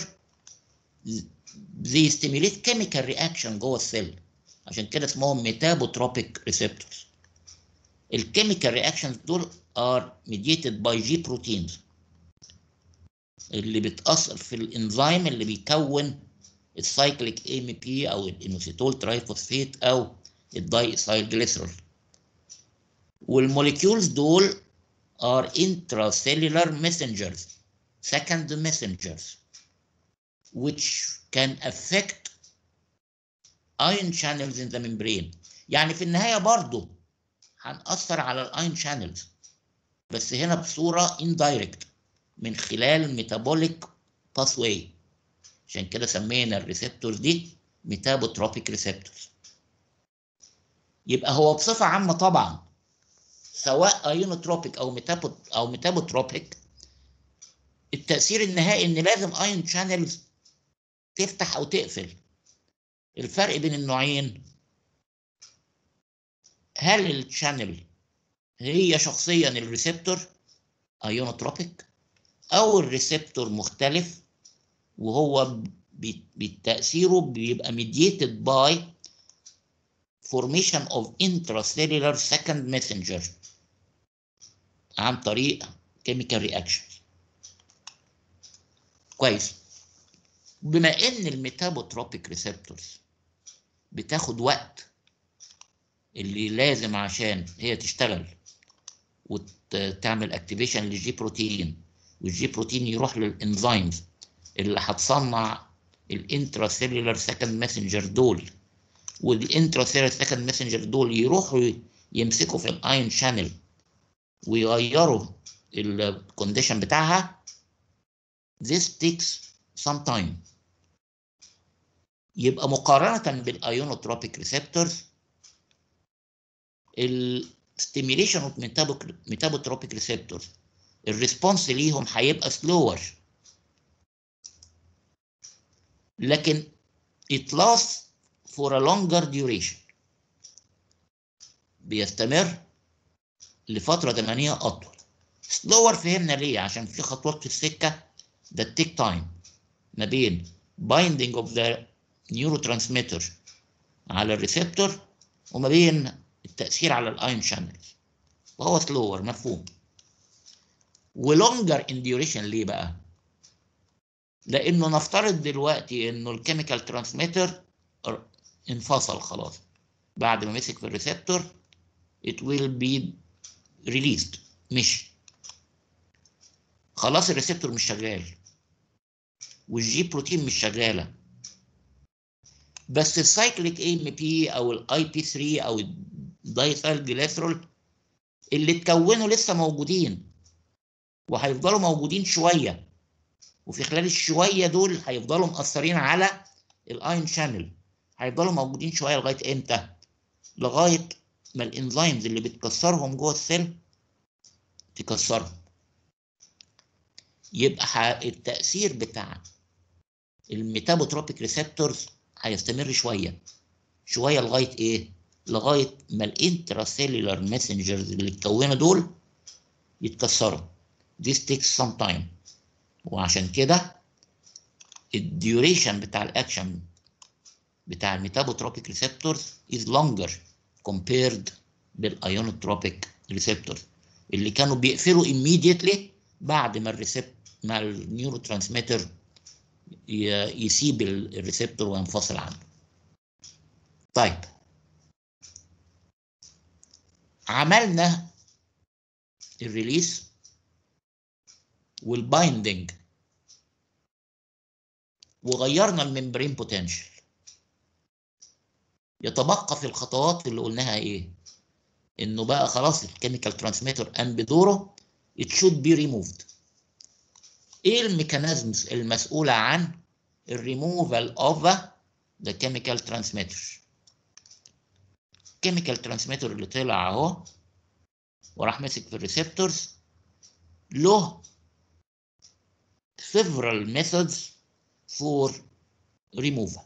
زي ستيميليت كيميكال رياكشن جوه السيل عشان كده اسمهم ميتابوتروبيك ريسبتورز الكيميكال رياكشنز دول ار ميديتد باي جي بروتينز اللي بتأثر في الانزيم اللي بيكون السايكليك ام بي او الانوسيتول ترايفوسفيت او الداي ايثايل جليسرول والموليكيولز دول are intracellular messengers second messengers which can affect ion channels in the membrane يعني في النهاية برضو هنأثر على الايون شانلز بس هنا بصورة indirect من خلال metabolic pathway عشان كده سمينا الريسبتورز دي ميتابوتروبيك ريسبتورز يبقى هو بصفة عامة طبعا سواء ايونوتروبيك او ميتابو او ميتابوتروبيك التأثير النهائي ان لازم ايون شانلز تفتح او تقفل الفرق بين النوعين هل الشانل هي شخصيا الريسبتور ايونوتروبيك او الريسبتور مختلف وهو بتأثيره بيبقى mediated by formation of intracellular second messenger عن طريق chemical reaction كويس بما ان الميتابوتروبيك ريسبتورز بتاخد وقت اللي لازم عشان هي تشتغل وتعمل اكتيفيشن للجي بروتين والجي بروتين يروح للانزيمز اللي هتصنع الانتراسيلولار سكند ماسنجر دول والانتراسيلولار سكند ماسنجر دول يروحوا يمسكوا في الايون شانل ويغيروا الكونديشن بتاعها this takes some time يبقى مقارنة بالايونوتروبيك ريسبتورز الستيميليشن اوف ميتابوتروبيك ريسبتورز الريسبونس ليهم هيبقى سلور لكن it lasts for a longer duration بيستمر لفترة زمنية أطول سلور فهمنا ليه عشان في خطوات في السكة ده تيك تايم ما بين binding of the neurotransmitter على الريسبتور وما بين التأثير على الايون شانلز وهو سلور مفهوم ولونجر ان ديوريشن ليه بقى؟ لانه نفترض دلوقتي انه الكيميكال ترانسميتر انفصل خلاص بعد ما مسك في الريسبتور it will be released مش خلاص الريسبتور مش شغال والجي بروتين مش شغاله بس السايكليك اي ام بي او الاي بي 3 او الدايثايل جليسرول اللي اتكونوا لسه موجودين وهيفضلوا موجودين شويه وفي خلال الشويه دول هيفضلوا مأثرين على الاين شانل هيفضلوا موجودين شويه لغايه امتى؟ لغايه ما الانزيمز اللي بتكسرهم جوه السيل تكسرهم يبقى التأثير بتاع الميتابوتروبيك ريسبتورز هيستمر شويه شويه لغايه ايه؟ لغايه ما الانتراسيلولار ماسنجرز اللي اتكونوا دول يتكسروا. This takes some time. وعشان كده الديوريشن بتاع الاكشن بتاع الميتابوتروبيك ريسبتورز is longer compared بالايونوتروبيك ريسبتورز اللي كانوا بيقفلوا immediately بعد ما الريسبت ما النيورو ترانسميتر يسيب الريسبتور وينفصل عنه طيب عملنا الريليس والبايندنج وغيرنا الممبرين بوتنشال يتبقى في الخطوات اللي قلناها ايه انه بقى خلاص الكيميكال ترانسميتر قام بدوره it should be removed ايه الميكانيزمز المسؤولة عن الريموفال اوف ذا كيميكال ترانسميتر الكيميكال ترانسميتر اللي طلع اهو وراح مسك في الريسبتورز له several methods for removal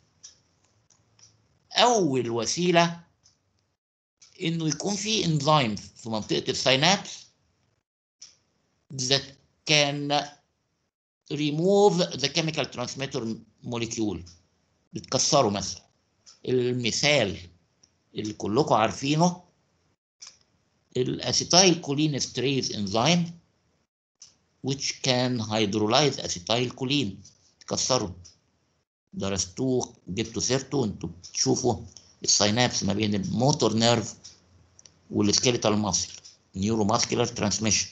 اول وسيله انه يكون في انزيم في منطقه السينابس that can remove the chemical transmitter molecule بتكسره مثلا المثال اللي كلكم عارفينه الاسيتايل كولين ستريز انزيم which can hydrolyze acetyl choline تكسره درستوه جبتوا سيرته انتوا بتشوفوا السينابس ما بين الموتور نيرف والسكيليتال ماسل نيورو ماسكولار ترانسميشن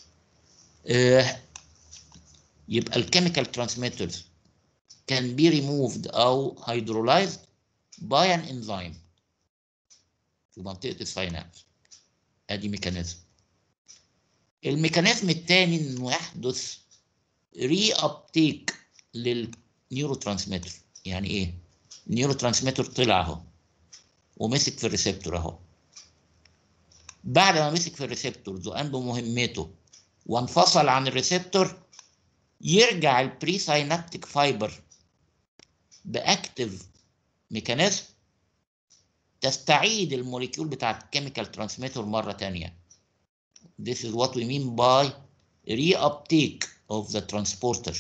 يبقى الكيميكال ترانسميترز can be removed او hydrolyzed by an enzyme في منطقة السينابس ادي ميكانيزم الميكانيزم الثاني انه يحدث ري ابتيك للنيورو ترانسميتر يعني ايه النيورو ترانسميتر طلع اهو ومسك في الريسبتور اهو بعد ما مسك في الريسبتور وقام بمهمته وانفصل عن الريسبتور يرجع البري ساينابتيك فايبر باكتف ميكانيزم تستعيد الموليكيول بتاع الكيميكال ترانسميتر مره ثانيه This is what we mean by reuptake of the transporter.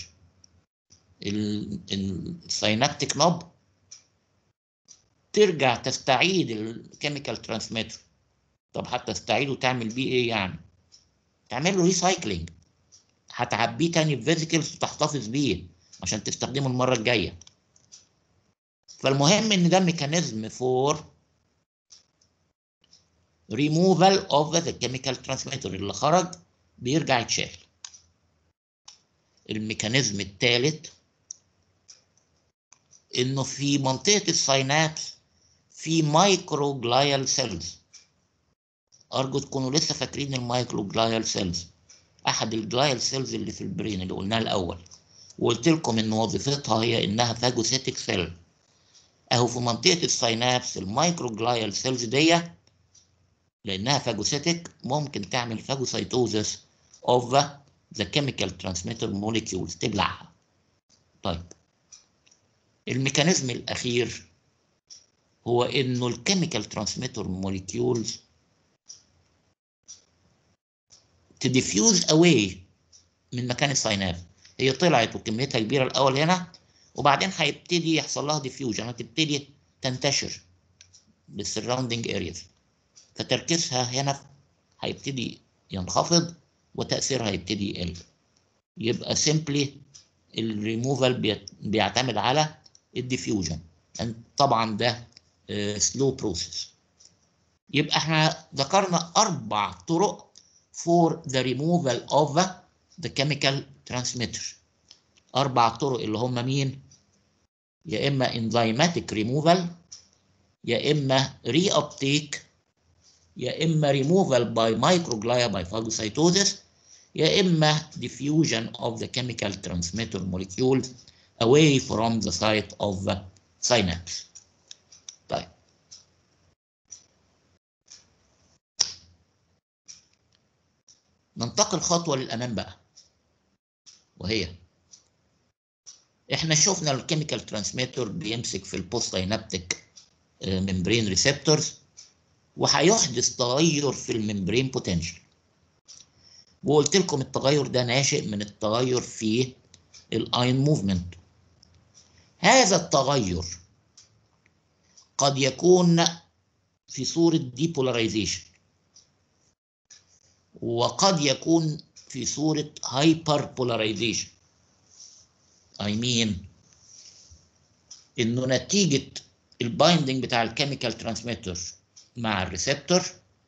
السينابتيك نوب ترجع تستعيد الكيميكال ترانسميتر طب حتى تستعيده وتعمل بيه ايه يعني؟ تعمل له ريسايكلينج هتعبيه تاني بفيزيكلز وتحتفظ بيه عشان تستخدمه المره الجايه فالمهم ان ده ميكانيزم فور removal of the chemical transmitter اللي خرج بيرجع يتشال الميكانيزم الثالث انه في منطقه السينابس في مايكرو جلايال سيلز ارجو تكونوا لسه فاكرين المايكرو جلايال سيلز احد الجلايال سيلز اللي في البرين اللي قلناها الاول وقلت لكم ان وظيفتها هي انها فاجوسيتك سيل اهو في منطقه السينابس المايكرو جلايال سيلز دي لانها فاجوسيتك ممكن تعمل فاجوسيتوزس اوف ذا كيميكال ترانسميتر موليكيولز تبلعها طيب الميكانيزم الاخير هو انه الكيميكال ترانسميتر موليكيولز تديفيوز اواي من مكان السايناب هي طلعت وكميتها كبيره الاول هنا وبعدين هيبتدي يحصل لها ديفيوجن هتبتدي تنتشر للسراوندينج ارياز فتركيزها هنا هيبتدي ينخفض وتاثيرها يبتدي يقل يبقى سيمبلي الريموفال بيعتمد على الديفيوجن طبعا ده سلو بروسيس يبقى احنا ذكرنا اربع طرق for the removal of the chemical transmitter اربع طرق اللي هم مين يا اما enzymatic removal يا اما reuptake يا اما removal by microglia by phagocytosis يا اما diffusion of the chemical transmitter molecule away from the site of the synapse طيب ننتقل خطوة للأمام بقى وهي احنا شفنا الكيميكال ترانسميتر بيمسك في البوست سينابتيك ممبرين ريسبتورز وهيحدث تغير في الممبرين بوتنشال وقلت لكم التغير ده ناشئ من التغير في الاين موفمنت هذا التغير قد يكون في صورة ديبولاريزيشن وقد يكون في صورة هايبر بولاريزيشن I mean انه نتيجة البايندنج بتاع الكيميكال ترانسميتر مع الريسبتور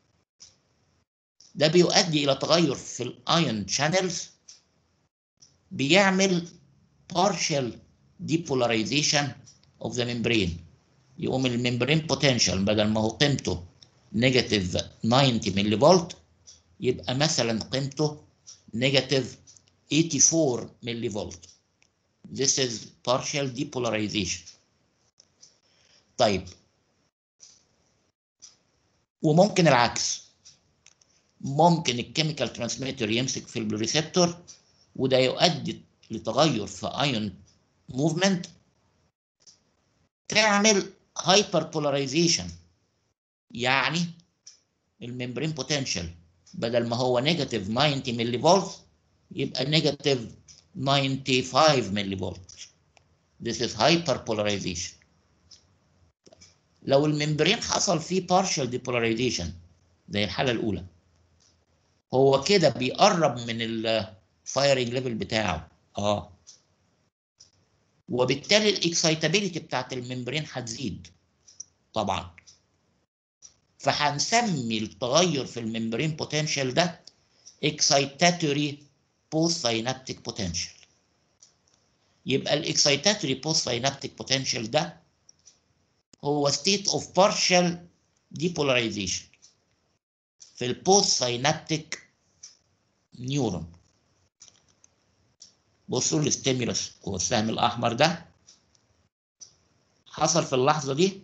ده بيؤدي الى تغير في الايون شانلز بيعمل partial depolarization of the membrane يقوم الممبرين بوتنشال بدل ما هو قيمته نيجاتيف 90 ملي فولت يبقى مثلا قيمته نيجاتيف 84 ملي فولت This is partial depolarization. طيب وممكن العكس ممكن الكيميكال ترانسميتر يمسك في الريسبتور وده يؤدي لتغير في ايون موفمنت تعمل هايبر بولاريزيشن يعني الممبرين بوتنشال بدل ما هو نيجاتيف 90 ملي فولت يبقى نيجاتيف 95 ملي فولت This is hyperpolarization لو الممبرين حصل فيه partial depolarization زي الحالة الأولى هو كده بيقرب من الفايرنج ليفل بتاعه اه وبالتالي الاكسايتابيليتي بتاعت الممبرين هتزيد طبعا فهنسمي التغير في الممبرين بوتنشال ده excitatory post synaptic potential يبقى الاكسايتاتوري بوست سينابتيك بوتنشال ده هو state of partial depolarization في البوست سينابتيك نيورون بصوا الاستيمولس هو السهم الاحمر ده حصل في اللحظه دي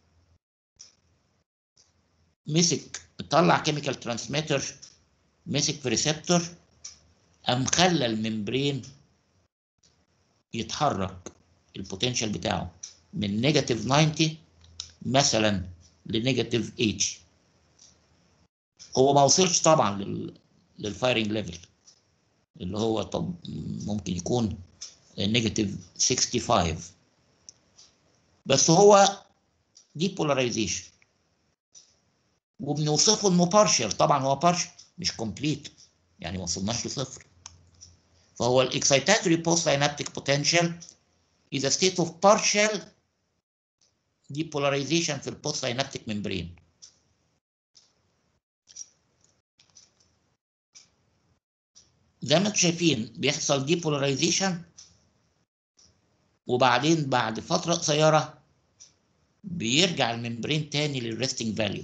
مسك طلع كيميكال ترانسميتر مسك في ريسبتور قام خلى الممبرين يتحرك البوتنشال بتاعه من نيجاتيف 90 مثلا لنيجاتيف 80 هو ما وصلش طبعا لل... للفايرنج ليفل اللي هو طب ممكن يكون نيجاتيف 65 بس هو ديبولاريزيشن وبنوصفه انه بارشل طبعا هو بارشل مش كومبليت يعني ما وصلناش لصفر فهو الاكسايتاتوري بوست سينابتيك بوتنشال is a state of partial depolarization في البوست سينابتيك ممبرين زي ما انتم شايفين بيحصل ديبولاريزيشن وبعدين بعد فترة قصيرة بيرجع الممبرين تاني للريستنج فاليو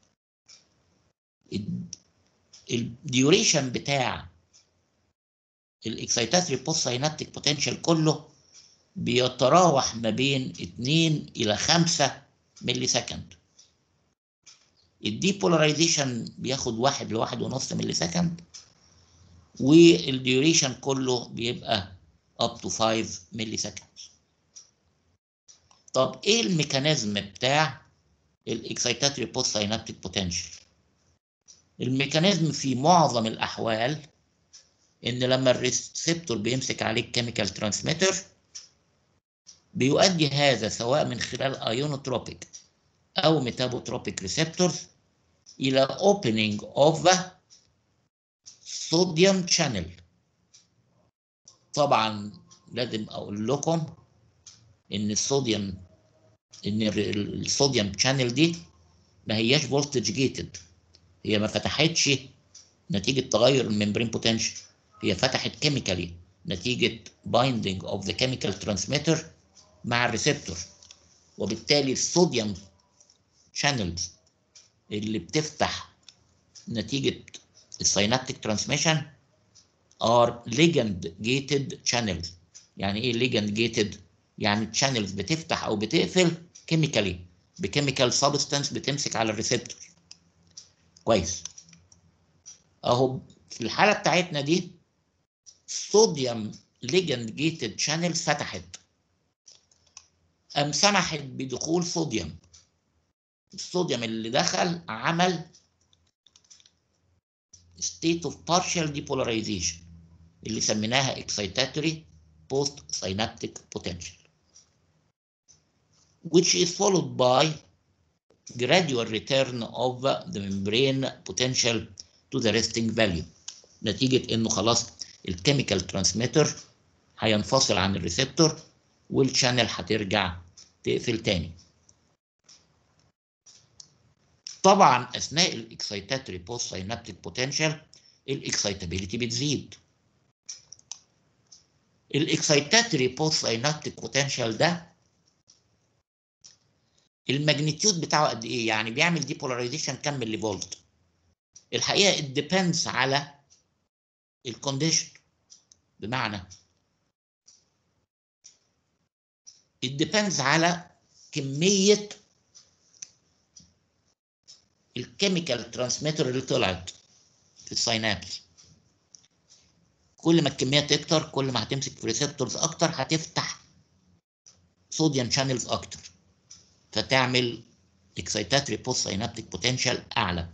الديوريشن بتاع الاكسايتاتري بوست سينابتيك بوتنشال كله بيتراوح ما بين 2 الى 5 ملي سكند الديبولاريزيشن بياخد واحد لواحد ونص ملي سكند والديوريشن كله بيبقى up to 5 ملي سكند طب ايه الميكانيزم بتاع الاكسيتاتوري بوست ساينابتيك بوتنشال الميكانيزم في معظم الاحوال ان لما الريسبتور بيمسك عليه الكيميكال ترانسميتر بيؤدي هذا سواء من خلال ايونوتروبيك او ميتابوتروبيك ريسبتورز الى opening of the sodium channel طبعا لازم اقول لكم ان الصوديوم ان ال- الصوديوم شانل دي ما هياش فولتج جيتد هي ما فتحتش نتيجه تغير الممبرين بوتنشال هي فتحت كيميكالي نتيجه بايندينج اوف ذا كيميكال ترانسميتر مع الريسبتور وبالتالي الصوديوم شانلز اللي بتفتح نتيجه السينابتيك ترانسميشن ار ليجند جيتد شانلز يعني ايه ليجند جيتد يعني الشانلز بتفتح او بتقفل كيميكالي بكيميكال سبستانس بتمسك على الريسبتور كويس اهو في الحاله بتاعتنا دي صوديوم ليجند جيتد شانل فتحت ام سمحت بدخول صوديوم الصوديوم اللي دخل عمل state of partial depolarization اللي سميناها excitatory post synaptic potential which is followed by gradual return of the membrane potential to the resting value نتيجة انه خلاص الكيميكال ترانسميتر هينفصل عن الريسبتور والشانل هترجع تقفل تاني طبعا اثناء الاكسيتاتوري بوست ساينابتيك بوتنشال الاكسيتابيليتي بتزيد الاكسيتاتوري بوست ساينابتيك بوتنشال ده الماجنتيود بتاعه قد ايه يعني بيعمل ديبولاريزيشن كام ملي فولت الحقيقه it depends على الكونديشن بمعنى it depends على كميه الكيميكال ترانسميتر اللي طلعت في الساينابس كل ما الكميه تكتر كل ما هتمسك في ريسبتورز اكتر هتفتح صوديوم شانلز اكتر فتعمل اكسيتاتوري بوست ساينابتيك بوتنشال اعلى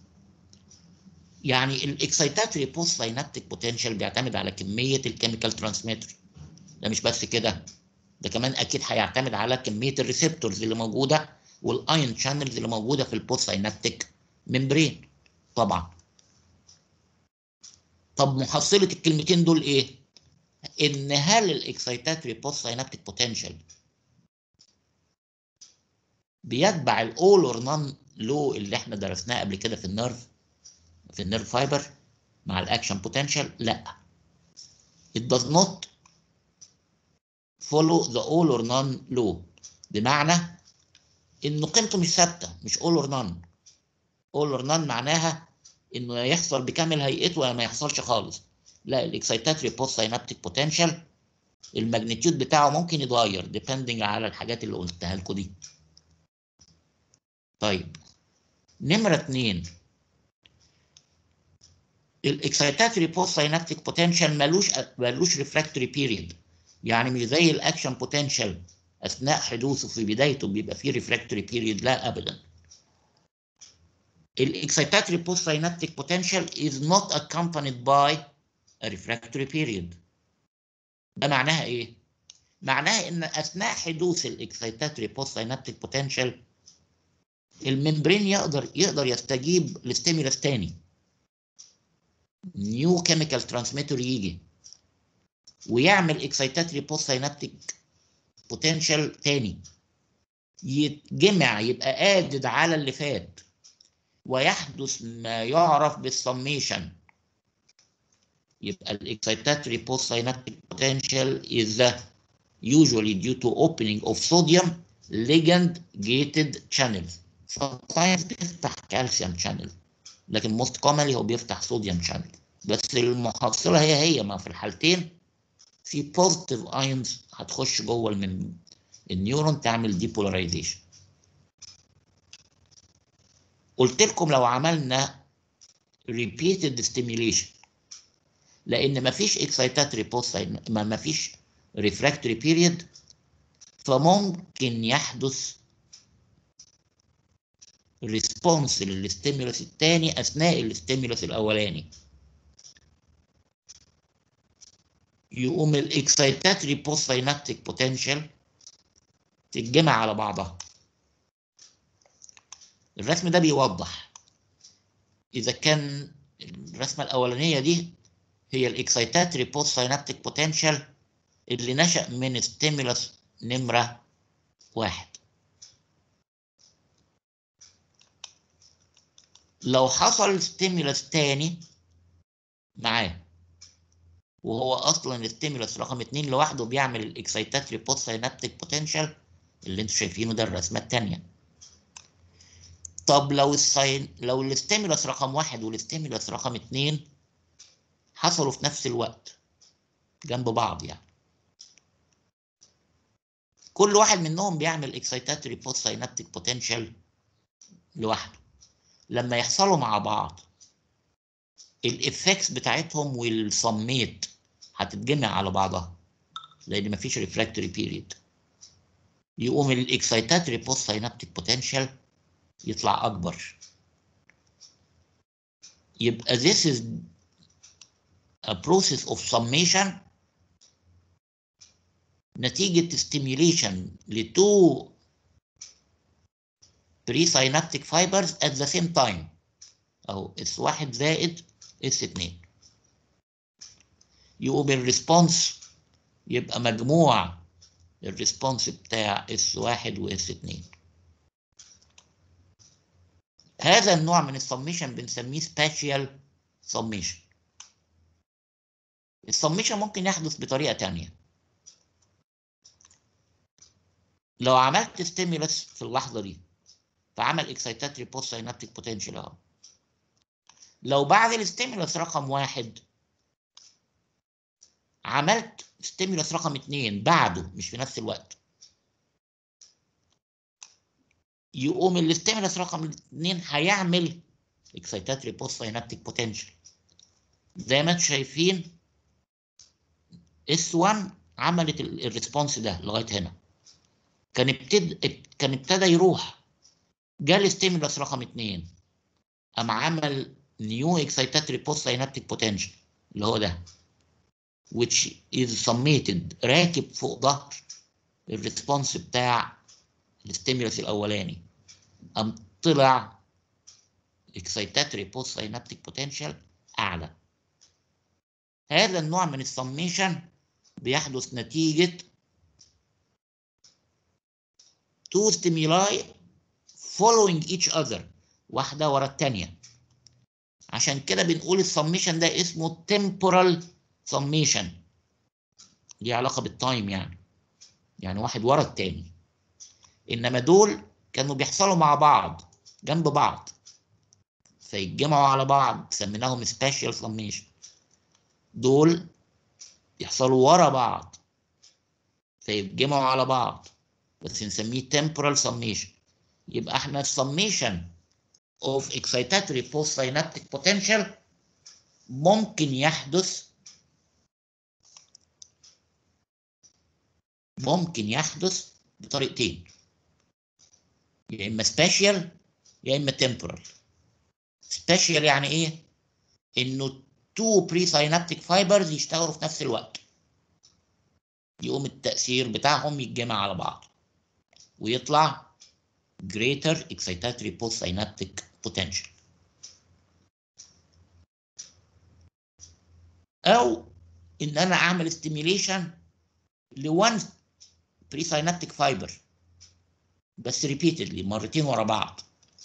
يعني الاكسيتاتوري بوست ساينابتيك بوتنشال بيعتمد على كميه الكيميكال ترانسميتر ده مش بس كده ده كمان اكيد هيعتمد على كميه الريسبتورز اللي موجوده والايون شانلز اللي موجوده في البوست ساينابتيك ممبرين طبعا طب محصله الكلمتين دول ايه ان هل الاكسيتاتوري بوست ساينابتيك بوتنشال بيتبع الاول اور نون لو اللي احنا درسناه قبل كده في النيرف في النيرف فايبر مع الاكشن بوتنشال لا it does not follow the all or none law بمعنى انه قيمته مش ثابته مش all or none all or none معناها انه يا يحصل بكامل هيئته ولا ما يحصلش خالص لا الاكسيتاتوري بوست ساينابتيك بوتنشال الماجنتيود بتاعه ممكن يتغير depending على الحاجات اللي قلتها لكم دي طيب نمرة اتنين الاكسيتاتوري بوست ساينابتيك بوتنشال ملوش ملوش ريفراكتوري بيريد يعني مش زي الاكشن بوتنشال اثناء حدوثه في بدايته بيبقى فيه ريفراكتوري بيريد لا ابدا الاكسيتاتوري بوست ساينابتيك بوتنشال is not accompanied by a refractory period ده معناها ايه معناها ان اثناء حدوث الاكسيتاتوري بوست ساينابتيك بوتنشال الممبرين يقدر يقدر يستجيب لستيمولس تاني نيو كيميكال ترانسميتر يجي ويعمل اكسيتاتوري بوست ساينابتيك بوتنشال تاني يتجمع يبقى ادد على اللي فات ويحدث ما يعرف بالسميشن يبقى الاكسيتاتوري بوست ساينابتيك potential is the usually due to opening of sodium ligand gated channels sometimes بيفتح كالسيوم channel لكن most commonly هو بيفتح صوديوم channel بس المحصلة هي هي ما في الحالتين في positive ions هتخش جوه من النيورون تعمل depolarization قلت لكم لو عملنا repeated stimulation لان مفيش excitatory post ما مفيش refractory period فممكن يحدث ريسبونس للستيمولس الثاني اثناء الستيمولس الاولاني يقوم الاكسايتاتري بوست ساينابتيك بوتنشال تتجمع على بعضها الرسم ده بيوضح اذا كان الرسمه الاولانيه دي هي الاكسايتاتري بوست ساينابتيك بوتنشال اللي نشأ من ستيمولس نمره واحد لو حصل ستيمولس تاني معاه وهو اصلا الستيمولس رقم اتنين لوحده بيعمل الاكسايتاتري بوست ساينابتيك بوتنشال اللي انتوا شايفينه ده الرسمه الثانيه طب لو الساين لو الستيمولس رقم واحد والستيمولس رقم اتنين حصلوا في نفس الوقت جنب بعض يعني كل واحد منهم بيعمل اكسايتاتري بوست ساينابتيك بوتنشال لوحده لما يحصلوا مع بعض الافكتس بتاعتهم والصميت هتتجمع على بعضها لان مفيش ريفراكتوري بيريد يقوم الاكسايتاتري بوست ساينابتيك بوتنشال يطلع اكبر يبقى this is a process of summation نتيجة stimulation ل two presynaptic fibers at the same time أهو اس واحد زائد اس اتنين يقوم الريسبونس يبقى مجموع الريسبونس بتاع اس واحد واس اتنين هذا النوع من السميشن بنسميه سباشيال سميشن السميشن ممكن يحدث بطريقة تانية لو عملت ستيمولس في اللحظة دي فعمل اكسايتاتري بوست ساينابتيك بوتنشال اهو لو بعد الستيمولس رقم واحد عملت ستيمولس رقم اتنين بعده مش في نفس الوقت يقوم الستيمولس رقم اتنين هيعمل اكسايتاتري بوست ساينابتيك بوتنشال زي ما انتم شايفين اس 1 عملت الريسبونس ده لغايه هنا كان ابتدى كان ابتدى يروح جالي ستيمولس رقم اتنين قام عمل نيو اكسايتاتري بوست ساينابتيك بوتنشال اللي هو ده which is summated راكب فوق ظهر الريسبونس بتاع الستيمولس الاولاني قام طلع اكسايتاتري بوست ساينابتيك بوتنشال اعلى هذا النوع من السميشن بيحدث نتيجة two stimuli following each other واحدة ورا التانية عشان كده بنقول السميشن ده اسمه temporal summation ليه علاقة بالتايم يعني يعني واحد ورا التاني انما دول كانوا بيحصلوا مع بعض جنب بعض فيتجمعوا على بعض سميناهم سبيشال سميشن دول يحصلوا ورا بعض فيتجمعوا على بعض بس نسميه temporal summation يبقى احنا السميشن of excitatory post synaptic potential ممكن يحدث ممكن يحدث بطريقتين يا اما سبيشال يا اما temporal سبيشال يعني ايه انه تو بري ساينابتيك فايبرز يشتغلوا في نفس الوقت يقوم التأثير بتاعهم يتجمع على بعض ويطلع greater excitatory postsynaptic potential او ان انا اعمل stimulation لون presynaptic fiber بس repeatedly مرتين ورا بعض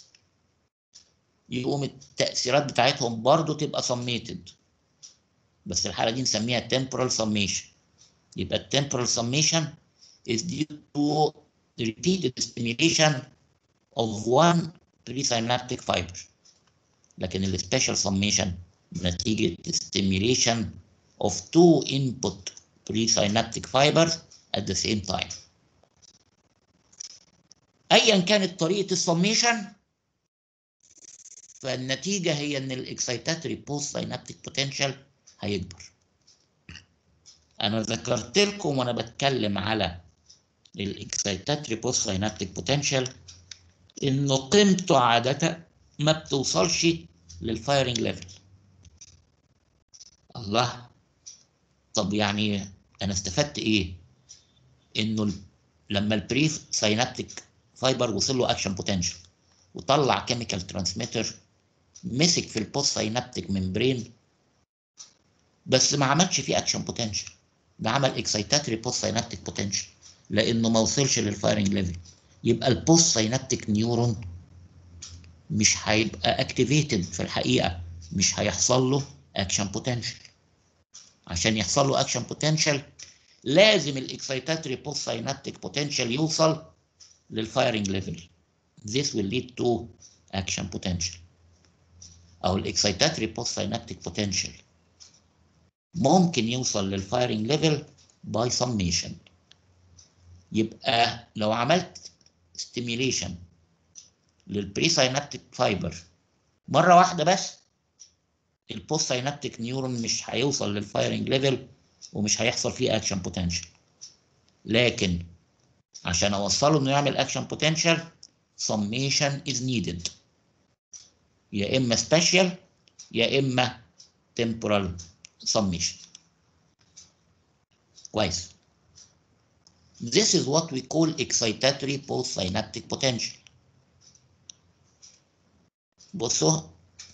يقوم التأثيرات بتاعتهم برضو تبقى summated بس الحالة دي نسميها temporal summation يبقى temporal summation is due to repeated stimulation of one presynaptic fiber لكن ال special summation نتيجة stimulation of two input presynaptic fibers at the same time ايا كانت طريقة السميشن فالنتيجة هي ان الاكسيتاتوري بوست ساينابتيك بوتنشال هيكبر انا ذكرت لكم وانا بتكلم على الاكسيتاتوري بوست ساينابتيك بوتنشال انه قيمته عادة ما بتوصلش للفايرنج ليفل الله طب يعني انا استفدت ايه انه ال- لما البريف ساينابتيك فايبر وصل له اكشن بوتنشال وطلع كيميكال ترانسميتر مسك في البوست ساينابتيك ممبرين بس ما عملش فيه اكشن بوتنشال ده عمل اكسايتاتري بوست ساينابتيك بوتنشال لانه ما وصلش للفايرنج ليفل يبقى البوست ساينابتيك نيورون مش هيبقى اكتيفيتد في الحقيقه مش هيحصل له اكشن بوتنشال عشان يحصل له اكشن بوتنشال لازم الاكسايتاتري بوست ساينابتيك بوتنشال يوصل للفايرنج ليفل this will lead to action potential او الاكسايتاتري بوست ساينابتيك بوتنشال ممكن يوصل للفايرنج ليفل باي سميشن يبقى لو عملت ستيميليشن للبري ساينابتيك فايبر مره واحده بس البوست ساينابتيك نيورون مش هيوصل للفايرنج ليفل ومش هيحصل فيه اكشن بوتنشال لكن عشان اوصله انه يعمل اكشن بوتنشال summation is needed يا اما special يا اما temporal summation كويس This is what we call excitatory postsynaptic potential بصوا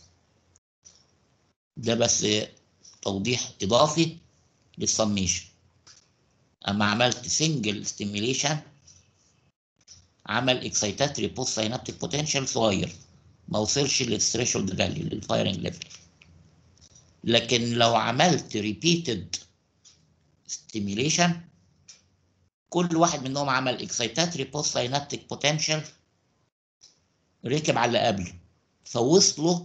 ده بس توضيح إضافي للسميشن أما عملت سنجل ستيميليشن عمل اكسايتاتري بوست ساينابتيك بوتنشال صغير ما وصلش للثريشولد فاليو للفايرنج ليفل لكن لو عملت ريبيتد ستيميليشن كل واحد منهم عمل اكسايتاتري بوست ساينابتيك بوتنشال ركب على اللي قبله فوصلوا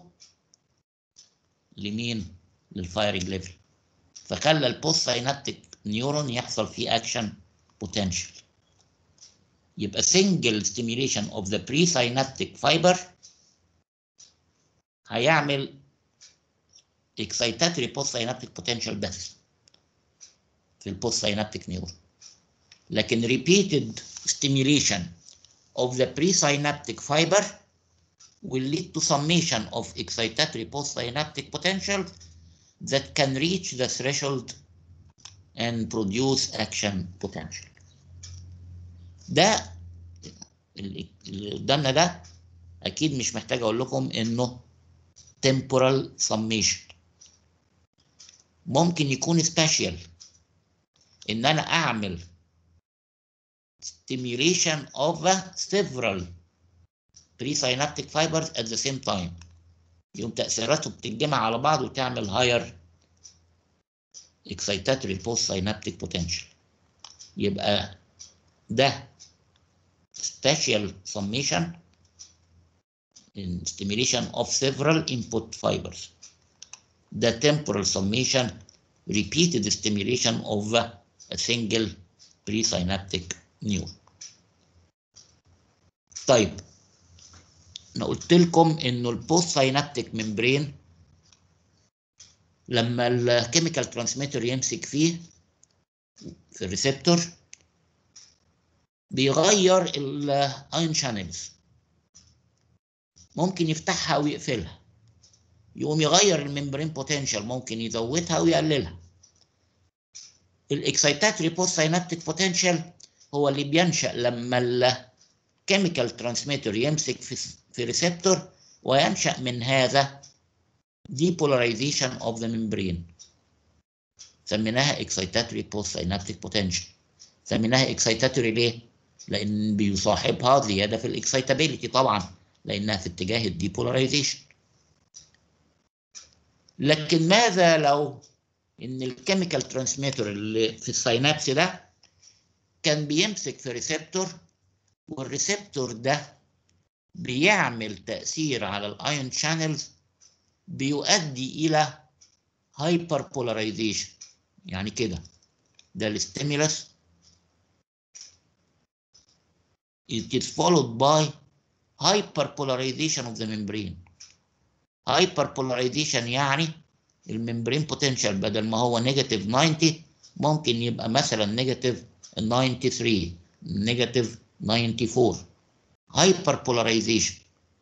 لمين؟ للفايرنج ليفل فخلى البوست ساينابتيك نيورون يحصل فيه اكشن بوتنشال يبقى single stimulation of the presynaptic fiber هيعمل excitatory postsynaptic potential بس في البوست ساينابتيك نيورون لكن repeated stimulation of the presynaptic fiber will lead to summation of excitatory postsynaptic potential that can reach the threshold and produce action potential. ده اللي اللي قدامنا ده اكيد مش محتاج اقول لكم انه temporal summation ممكن يكون special ان انا اعمل stimulation of several presynaptic fibers at the same time يوم تأثيراته بتتجمع على بعض وتعمل higher excitatory postsynaptic potential يبقى ده spatial summation in stimulation of several input fibers. The temporal summation repeated stimulation of a single presynaptic neuron. طيب انا قلت لكم انه البوست ساينابتيك ممبرين لما الكيميكال ترانسميتر يمسك فيه في الريسبتور بيغير الايون شانلز ممكن يفتحها او يقفلها يقوم يغير الممبرين بوتنشال ممكن يزودها او يقللها الاكسايتاتري بوست ساينابتيك بوتنشال هو اللي بينشا لما الكيميكال ترانسميتر يمسك في في ريسبتور وينشا من هذا depolarization of the membrane سميناها excitatory post synaptic potential سميناها excitatory ليه؟ لأن بيصاحبها زيادة في الاكسيتابيليتي طبعا لأنها في اتجاه الديبولاريزيشن لكن ماذا لو إن الكيميكال ترانسميتر اللي في الساينابس ده كان بيمسك في ريسبتور والريسبتور ده بيعمل تأثير على الايون شانلز بيؤدي إلى هايبر بولاريزيشن يعني كده ده الستيمولس it is followed by hyperpolarization of the membrane hyperpolarization يعني الممبرين بوتنشال بدل ما هو نيجاتيف 90 ممكن يبقى مثلا نيجاتيف 93 نيجاتيف 94 hyperpolarization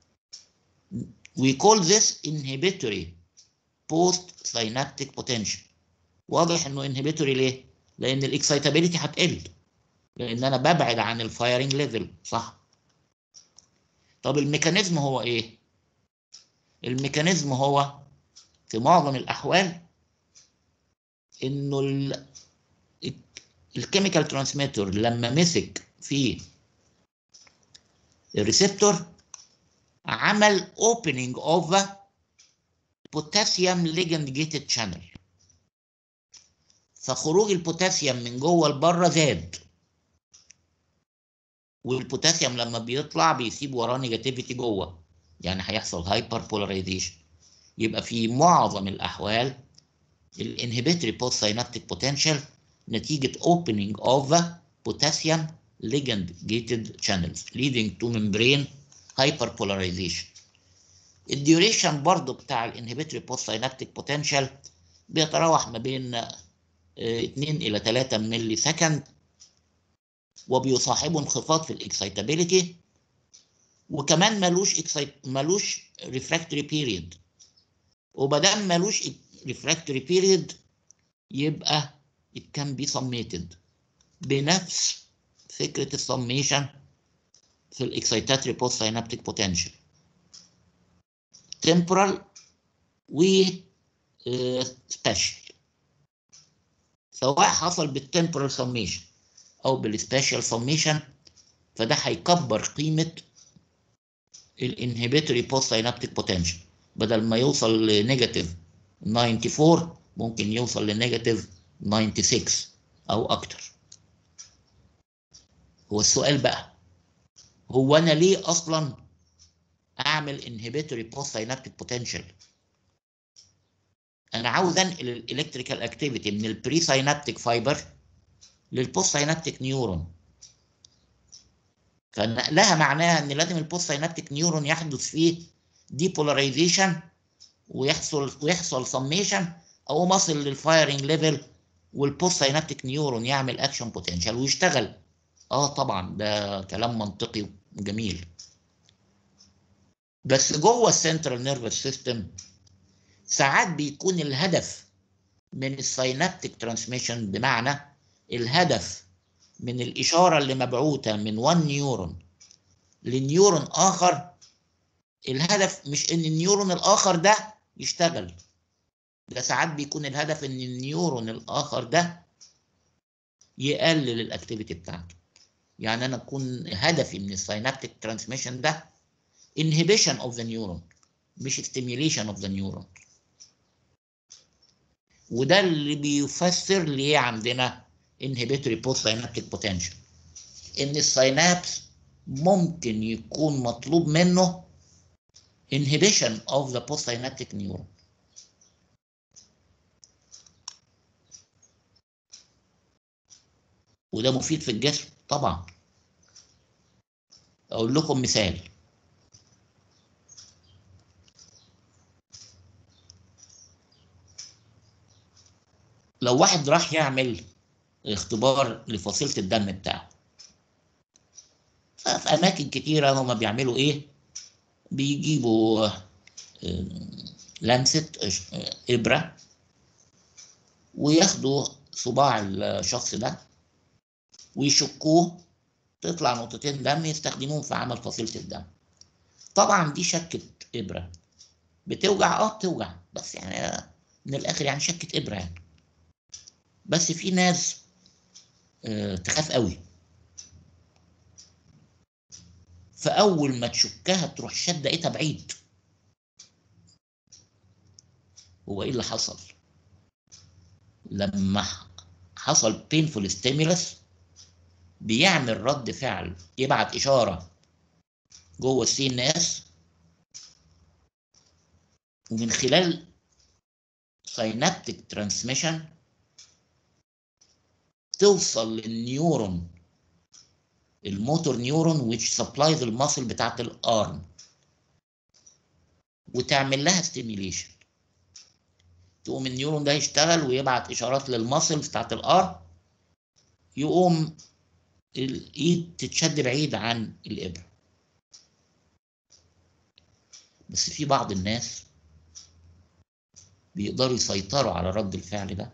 we call this inhibitory post synaptic potential واضح انه inhibitory ليه؟ لان الاكسايتابيليتي هتقل لان انا ببعد عن الفايرنج ليفل صح طب الميكانيزم هو ايه؟ الميكانيزم هو في معظم الاحوال انه ال- الكيميكال ترانسميتر لما مسك في الريسبتور عمل opening of the potassium ligand gated channel فخروج البوتاسيوم من جوه لبره زاد والبوتاسيوم لما بيطلع بيسيب وراه نيجاتيفيتي جوه يعني هيحصل هايبر بولاريزيشن يبقى في معظم الاحوال الانهبيتوري بوست ساينابتيك بوتنشال نتيجه opening of the potassium ligand gated channels leading to membrane hyperpolarization الديوريشن برضو بتاع الانهبيتوري بوست ساينابتيك بوتنشال بيتراوح ما بين آه، 2 الى 3 ملي سكند وبيصاحبه انخفاض في الاكسايتابيليتي وكمان ملوش اكسايت ملوش ريفراكتوري بيريد ومادام ملوش ريفراكتوري بيريد يبقى it can be summated بنفس فكرة السميشن في الاكسايتاتري بوست ساينابتيك بوتنشال temporal و سبيشال سواء حصل بالتمبرال سميشن او بالسبيشال سميشن فده هيكبر قيمه الانهبيتوري بوست ساينابتيك بوتنشال بدل ما يوصل لنيجاتيف 94 ممكن يوصل لنيجاتيف 96 او اكتر هو السؤال بقى هو انا ليه اصلا اعمل انهبيتوري بوست ساينابتيك بوتنشال انا عاوز انقل الالكتريكال اكتيفيتي من البري ساينابتيك فايبر للبوست ساينابتيك نيورون فنقلها معناها ان لازم البوست ساينابتيك نيورون يحدث فيه ديبولاريزيشن ويحصل ويحصل سميشن او مصل للفايرنج ليفل والبوست ساينابتيك نيورون يعمل اكشن بوتنشال ويشتغل اه طبعا ده كلام منطقي وجميل بس جوه السنترال نيرفس سيستم ساعات بيكون الهدف من الساينابتيك ترانسميشن بمعنى الهدف من الإشارة اللي مبعوثة من وان نيورون لنيورون آخر الهدف مش إن النيورون الآخر ده يشتغل ده ساعات بيكون الهدف إن النيورون الآخر ده يقلل الأكتيفيتي بتاعته يعني أنا أكون هدفي من الساينابتيك ترانسميشن ده inhibition of the neuron مش stimulation of the neuron وده اللي بيفسر ليه عندنا inhibitory post synaptic potential ان السينابس ممكن يكون مطلوب منه inhibition of the post synaptic neuron وده مفيد في الجسم طبعا اقول لكم مثال لو واحد راح يعمل اختبار لفصيلة الدم بتاعه ففي أماكن كتيرة هما بيعملوا إيه؟ بيجيبوا آه، لمسة آه، إبرة وياخدوا صباع الشخص ده ويشكوه تطلع نقطتين دم يستخدموهم في عمل فصيلة الدم طبعا دي شكة إبرة بتوجع اه بتوجع بس يعني من الآخر يعني شكة إبرة يعني بس في ناس آه، تخاف قوي فاول ما تشكها تروح شده ايدها بعيد هو ايه اللي حصل لما حصل painful stimulus بيعمل رد فعل يبعت اشاره جوه السي ان اس ومن خلال synaptic transmission توصل للنيورون الموتور نيورون which supplies المصل بتاعت الارم وتعمل لها ستيميليشن تقوم النيورون ده يشتغل ويبعت اشارات للمصل بتاعت الارم يقوم الايد تتشد بعيد عن الابره بس في بعض الناس بيقدروا يسيطروا على رد الفعل ده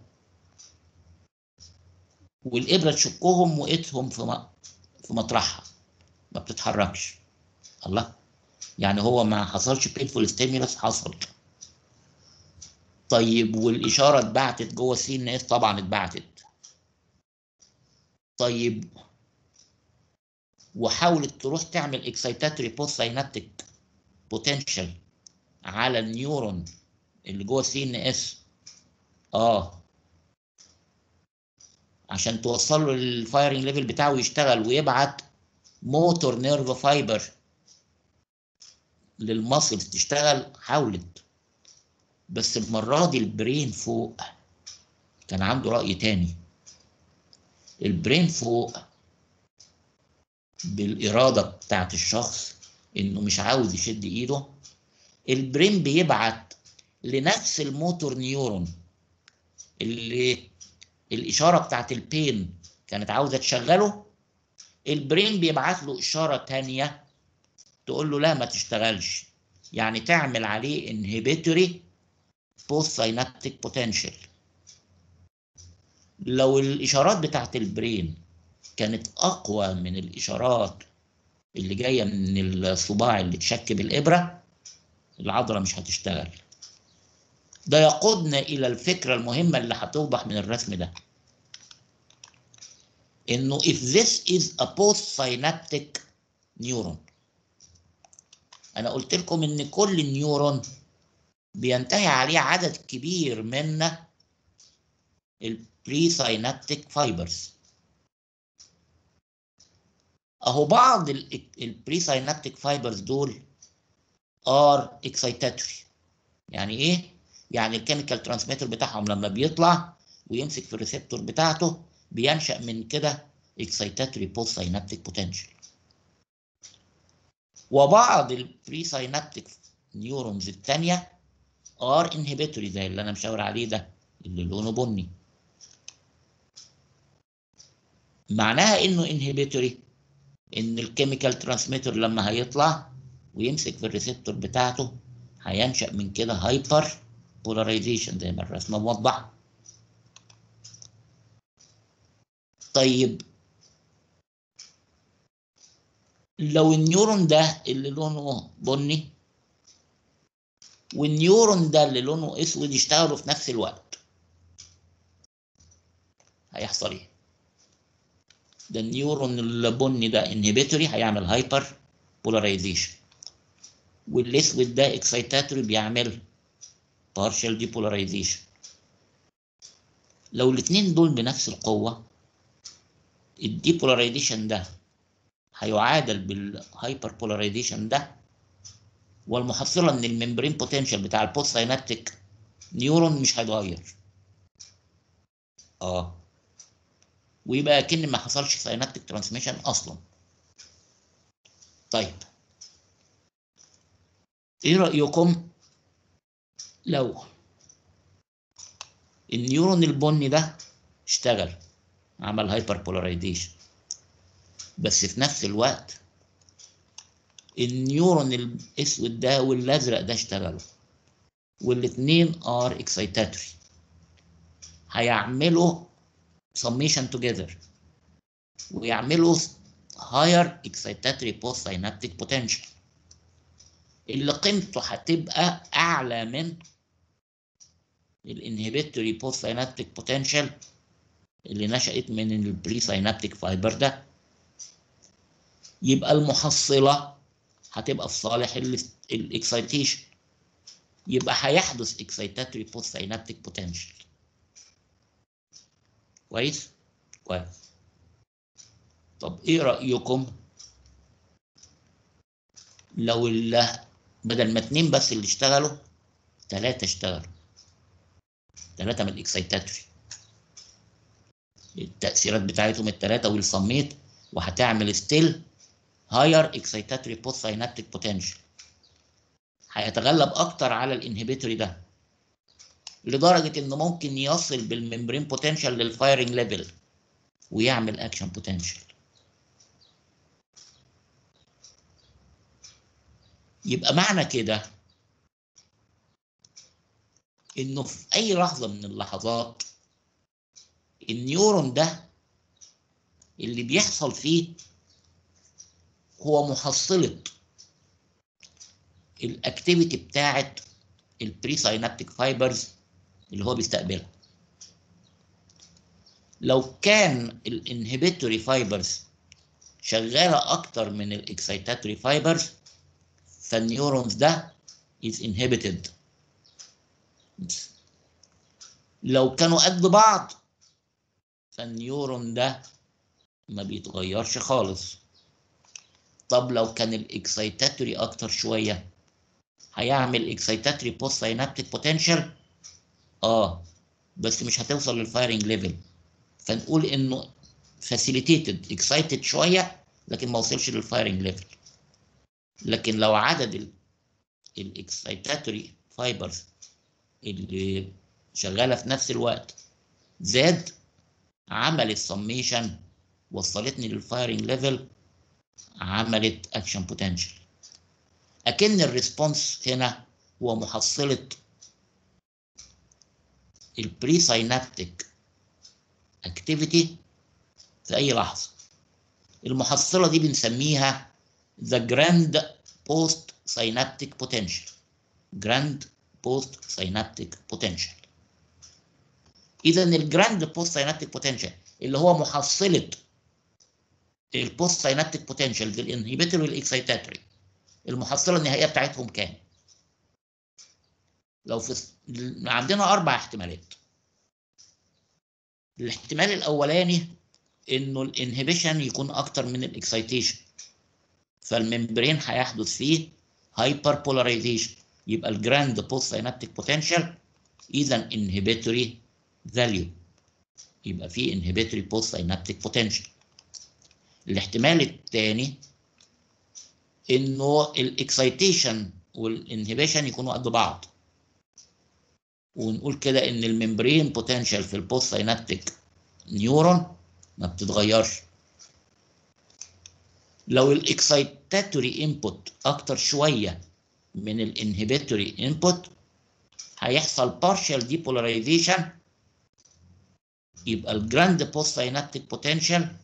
والإبرة تشكهم وقتهم في م- في مطرحها ما بتتحركش الله يعني هو ما حصلش بينفول ستيمولس حصل طيب والإشارة اتبعتت جوه السي ان اس طبعا اتبعتت طيب وحاولت تروح تعمل اكسيتاتوري بوست ساينابتيك بوتنشال على النيورون اللي جوه السي ان اس اه عشان توصل له الفايرنج ليفل بتاعه يشتغل ويبعت موتور نيرف فايبر للماسلز تشتغل حاولت بس المرة دي البرين فوق كان عنده رأي تاني البرين فوق بالإرادة بتاعت الشخص إنه مش عاوز يشد إيده البرين بيبعت لنفس الموتور نيورون اللي الإشارة بتاعت البين كانت عاوزة تشغله البرين بيبعت له إشارة تانية تقول له لا ما تشتغلش يعني تعمل عليه انهبيتوري بوست ساينابتيك بوتنشال لو الإشارات بتاعت البرين كانت أقوى من الإشارات اللي جاية من الصباع اللي اتشك بالإبرة العضلة مش هتشتغل ده يقودنا إلى الفكرة المهمة اللي هتوضح من الرسم ده إنه if this is a postsynaptic neuron أنا قلت لكم إن كل نيورون بينتهي عليه عدد كبير من البري ساينابتيك فايبرز اهو بعض البري ساينابتيك فايبرز دول ار اكسايتاتوري يعني ايه يعني الكيميكال ترانسميتر بتاعهم لما بيطلع ويمسك في الريسبتور بتاعته بينشا من كده اكسايتاتوري بوست ساينابتيك بوتنشال وبعض البري ساينابتيك نيورونز الثانيه ار انهبيتوري زي اللي انا مشاور عليه ده اللي لونه بني معناها انه انهبيتوري ان الكيميكال ترانسميتر لما هيطلع ويمسك في الريسبتور بتاعته هينشأ من كده هايبر بولاريزيشن زي ما الرسمه موضحه طيب لو النيورون ده اللي لونه بني والنيورون ده اللي لونه اسود يشتغلوا في نفس الوقت هيحصل ايه ده النيورون البني ده انهبيتوري هيعمل هايبر بولاريزيشن والاسود ده اكسايتاتوري بيعمل بارشال ديبولاريزيشن لو الاثنين دول بنفس القوه الديبولاريزيشن ده هيعادل بالهايبر بولاريزيشن ده والمحصله ان الممبرين بوتنشال بتاع البوست ساينابتيك نيورون مش هيتغير اه ويبقى كأن ما حصلش ساينابتيك ترانسميشن اصلا طيب ايه رايكم لو النيورون البني ده اشتغل عمل هايبر بولاريزيشن بس في نفس الوقت النيورون الاسود ده والازرق ده اشتغلوا والاثنين ار اكسايتاتوري هيعملوا summation together ويعملوا higher excitatory post synaptic potential اللي قيمته هتبقى اعلى من الانهبيتوري بوست ساينابتيك بوتنشال اللي نشأت من البري ساينابتيك فايبر ده يبقى المحصلة هتبقى في صالح الاكسايتيشن يبقى هيحدث اكسايتاتوري بوست ساينابتيك بوتنشال كويس كويس طب ايه رأيكم لو اللي بدل ما اتنين بس اللي اشتغلوا تلاتة اشتغلوا تلاتة من الاكسايتاتوري التأثيرات بتاعتهم التلاتة والصميت وهتعمل ستيل هاير اكسايتاتوري بوست ساينابتيك بوتنشال هيتغلب اكتر على الانهبيتوري ده لدرجة انه ممكن يصل بالممبرين بوتنشال للفايرنج ليفل ويعمل اكشن بوتنشال يبقى معنى كده انه في اي لحظه من اللحظات النيورون ده اللي بيحصل فيه هو محصله الاكتيفيتي بتاعت البري ساينابتيك فايبرز اللي هو بيستقبلها لو كان الانهبيتوري فايبرز شغاله اكتر من الاكسيتاتوري فايبرز فالنيورونز ده is inhibited لو كانوا قد بعض فالنيورون ده ما بيتغيرش خالص طب لو كان الاكسيتاتوري اكتر شويه هيعمل اكسيتاتوري بوست ساينابتيك بوتنشال اه بس مش هتوصل للفايرنج ليفل فنقول انه فاسيليتيتد اكسايتد شويه لكن ما وصلش للفايرنج ليفل لكن لو عدد الاكسيتاتوري فايبرز اللي شغاله في نفس الوقت زاد عملت سميشن وصلتني للفايرنج ليفل عملت اكشن بوتنشال اكن الريسبونس هنا هو محصله البري ساينابتيك اكتيفيتي في اي لحظه المحصله دي بنسميها the grand post synaptic potential grand post synaptic potential اذا الجراند بوست ساينابتيك بوتنشال اللي هو محصله البوست ساينابتيك بوتنشال للانهبيتور والاكسيتاتوري المحصله النهائيه بتاعتهم كام لو في عندنا اربع احتمالات الاحتمال الاولاني انه الانهبيشن يكون اكتر من الاكسيتيشن فالممبرين هيحدث فيه هايبر بولاريزيشن يبقى الجراند بوست ساينابتيك بوتنشال اذا انهبيتوري فاليو يبقى فيه انهبيتوري بوست ساينابتيك بوتنشال الاحتمال الثاني انه الاكسيتيشن والانهبيشن يكونوا قد بعض ونقول كده ان الممبرين بوتنشال في البوست ساينابتيك نيورون ما بتتغيرش لو الاكسيتاتوري انبوت اكتر شويه من الانهبيتوري انبوت هيحصل partial depolarization يبقى الجراند بوست ساينابتيك بوتنشال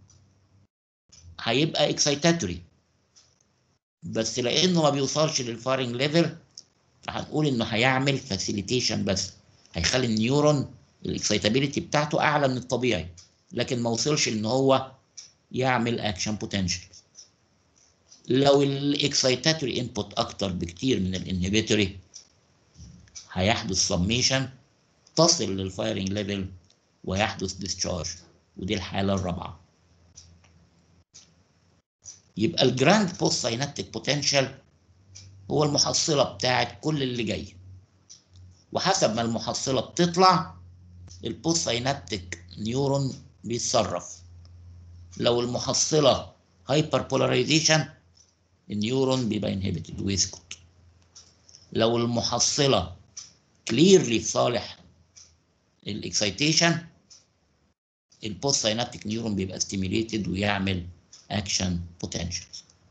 هيبقى اكسيتاتوري بس لانه ما بيوصلش للفايرنج ليفل فهنقول انه هيعمل فاسيليتيشن بس هيخلي النيورون الاكسيتابيليتي بتاعته اعلى من الطبيعي لكن ما وصلش ان هو يعمل اكشن بوتنشال لو الاكسيتاتوري انبوت اكتر بكتير من الانهبيتوري هيحدث سميشن تصل للفايرنج ليفل ويحدث ديسشارج ودي الحاله الرابعه يبقى الجراند بوست ساينابتيك بوتنشال هو المحصله بتاعت كل اللي جاي وحسب ما المحصله بتطلع البوست ساينابتيك نيورون بيتصرف لو المحصله هايبر بولاريزيشن النيورون بيبقى انهبيتد ويسكت لو المحصله كليرلي في صالح الاكسيتيشن البوست ساينابتيك نيورون بيبقى ستيميليتد ويعمل اكشن بوتنشال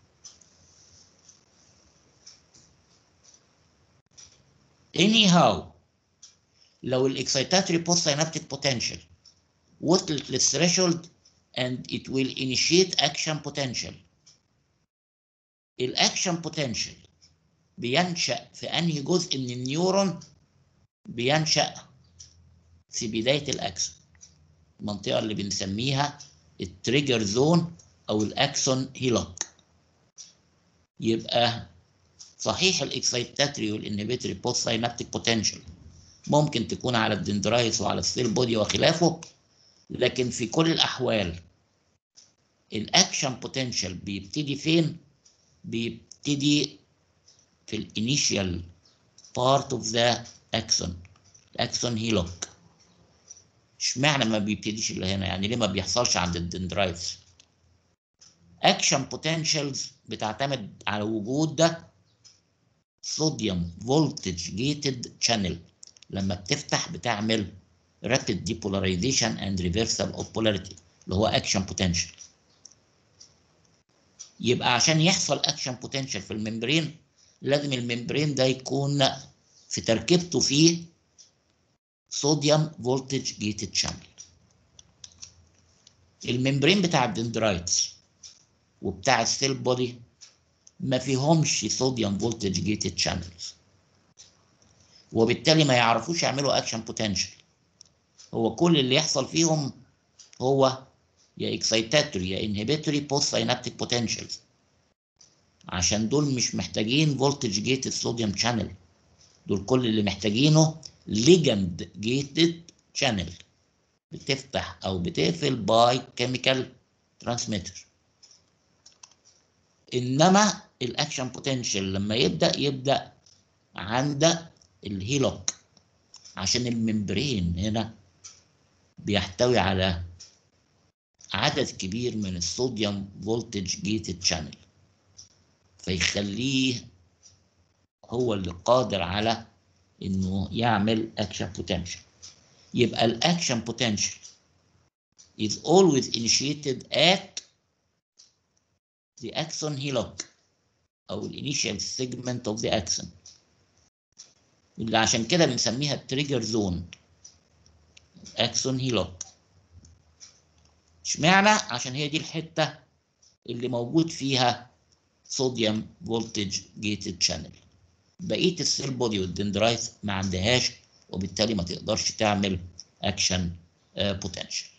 anyhow لو الاكسيتاتوري بوست ساينابتيك بوتنشال وصلت للثريشولد and it will initiate action potential الاكشن بوتنشال بينشأ في انهي جزء من النيورون بينشأ في بداية الاكسون المنطقة اللي بنسميها التريجر زون او الاكسون هيلوك يبقى صحيح الاكسيتاتري والانهبيتوري بوست ساينابتيك بوتنشال ممكن تكون على الدندرايس وعلى السيل بودي وخلافه لكن في كل الاحوال الاكشن بوتنشال بيبتدي فين بيبتدي في الانيشيال بارت اوف ذا اكسون الاكسون هيلوك اشمعنى ما بيبتديش اللي هنا يعني ليه ما بيحصلش عند الدندرايتس اكشن بوتنشالز بتعتمد على وجود ده صوديوم فولتج جيتد شانل لما بتفتح بتعمل rapid depolarization and reversal of polarity اللي هو action potential يبقى عشان يحصل action potential في الممبرين لازم الممبرين ده يكون في تركيبته فيه صوديوم فولتج جيتد شانل الممبرين بتاع الدندرايتس وبتاع السيل بودي ما فيهمش صوديوم فولتج جيتد شانلز وبالتالي ما يعرفوش يعملوا اكشن بوتنشال هو كل اللي يحصل فيهم هو يا اكسايتاتوري يا انهبيتوري بوست ساينابتيك بوتنشالز عشان دول مش محتاجين فولتج جيتد صوديوم شانل دول كل اللي محتاجينه ليجند جيتد شانل بتفتح او بتقفل باي كيميكال ترانسميتر انما الاكشن بوتنشال لما يبدا يبدا عند الهيلوك عشان الممبرين هنا بيحتوي على عدد كبير من الصوديوم فولتج جيتد شانل فيخليه هو اللي قادر على انه يعمل اكشن بوتنشال يبقى الاكشن بوتنشال is always initiated at the axon hillock او الانيشال segment of the axon اللي عشان كده بنسميها التريجر زون اكسون هيلوك اشمعنى عشان هي دي الحته اللي موجود فيها صوديوم فولتج جيتد شانل بقيه السيل بودي والدندرايت ما عندهاش وبالتالي ما تقدرش تعمل اكشن بوتنشال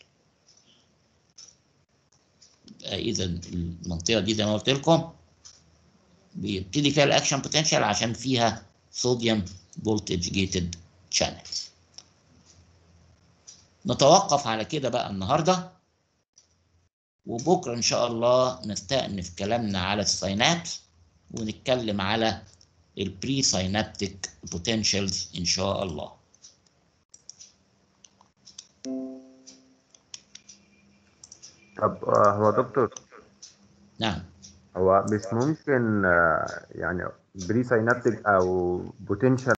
اذا المنطقه دي زي ما قلت لكم بيبتدي فيها الاكشن بوتنشال عشان فيها صوديوم فولتج جيتد شانلز نتوقف على كده بقى النهارده وبكره ان شاء الله نستأنف كلامنا على الساينابس ونتكلم على البري ساينابتيك بوتنشالز ان شاء الله طب آه، هو دكتور نعم هو مش ممكن آه، يعني بري ساينابتيك او بوتنشال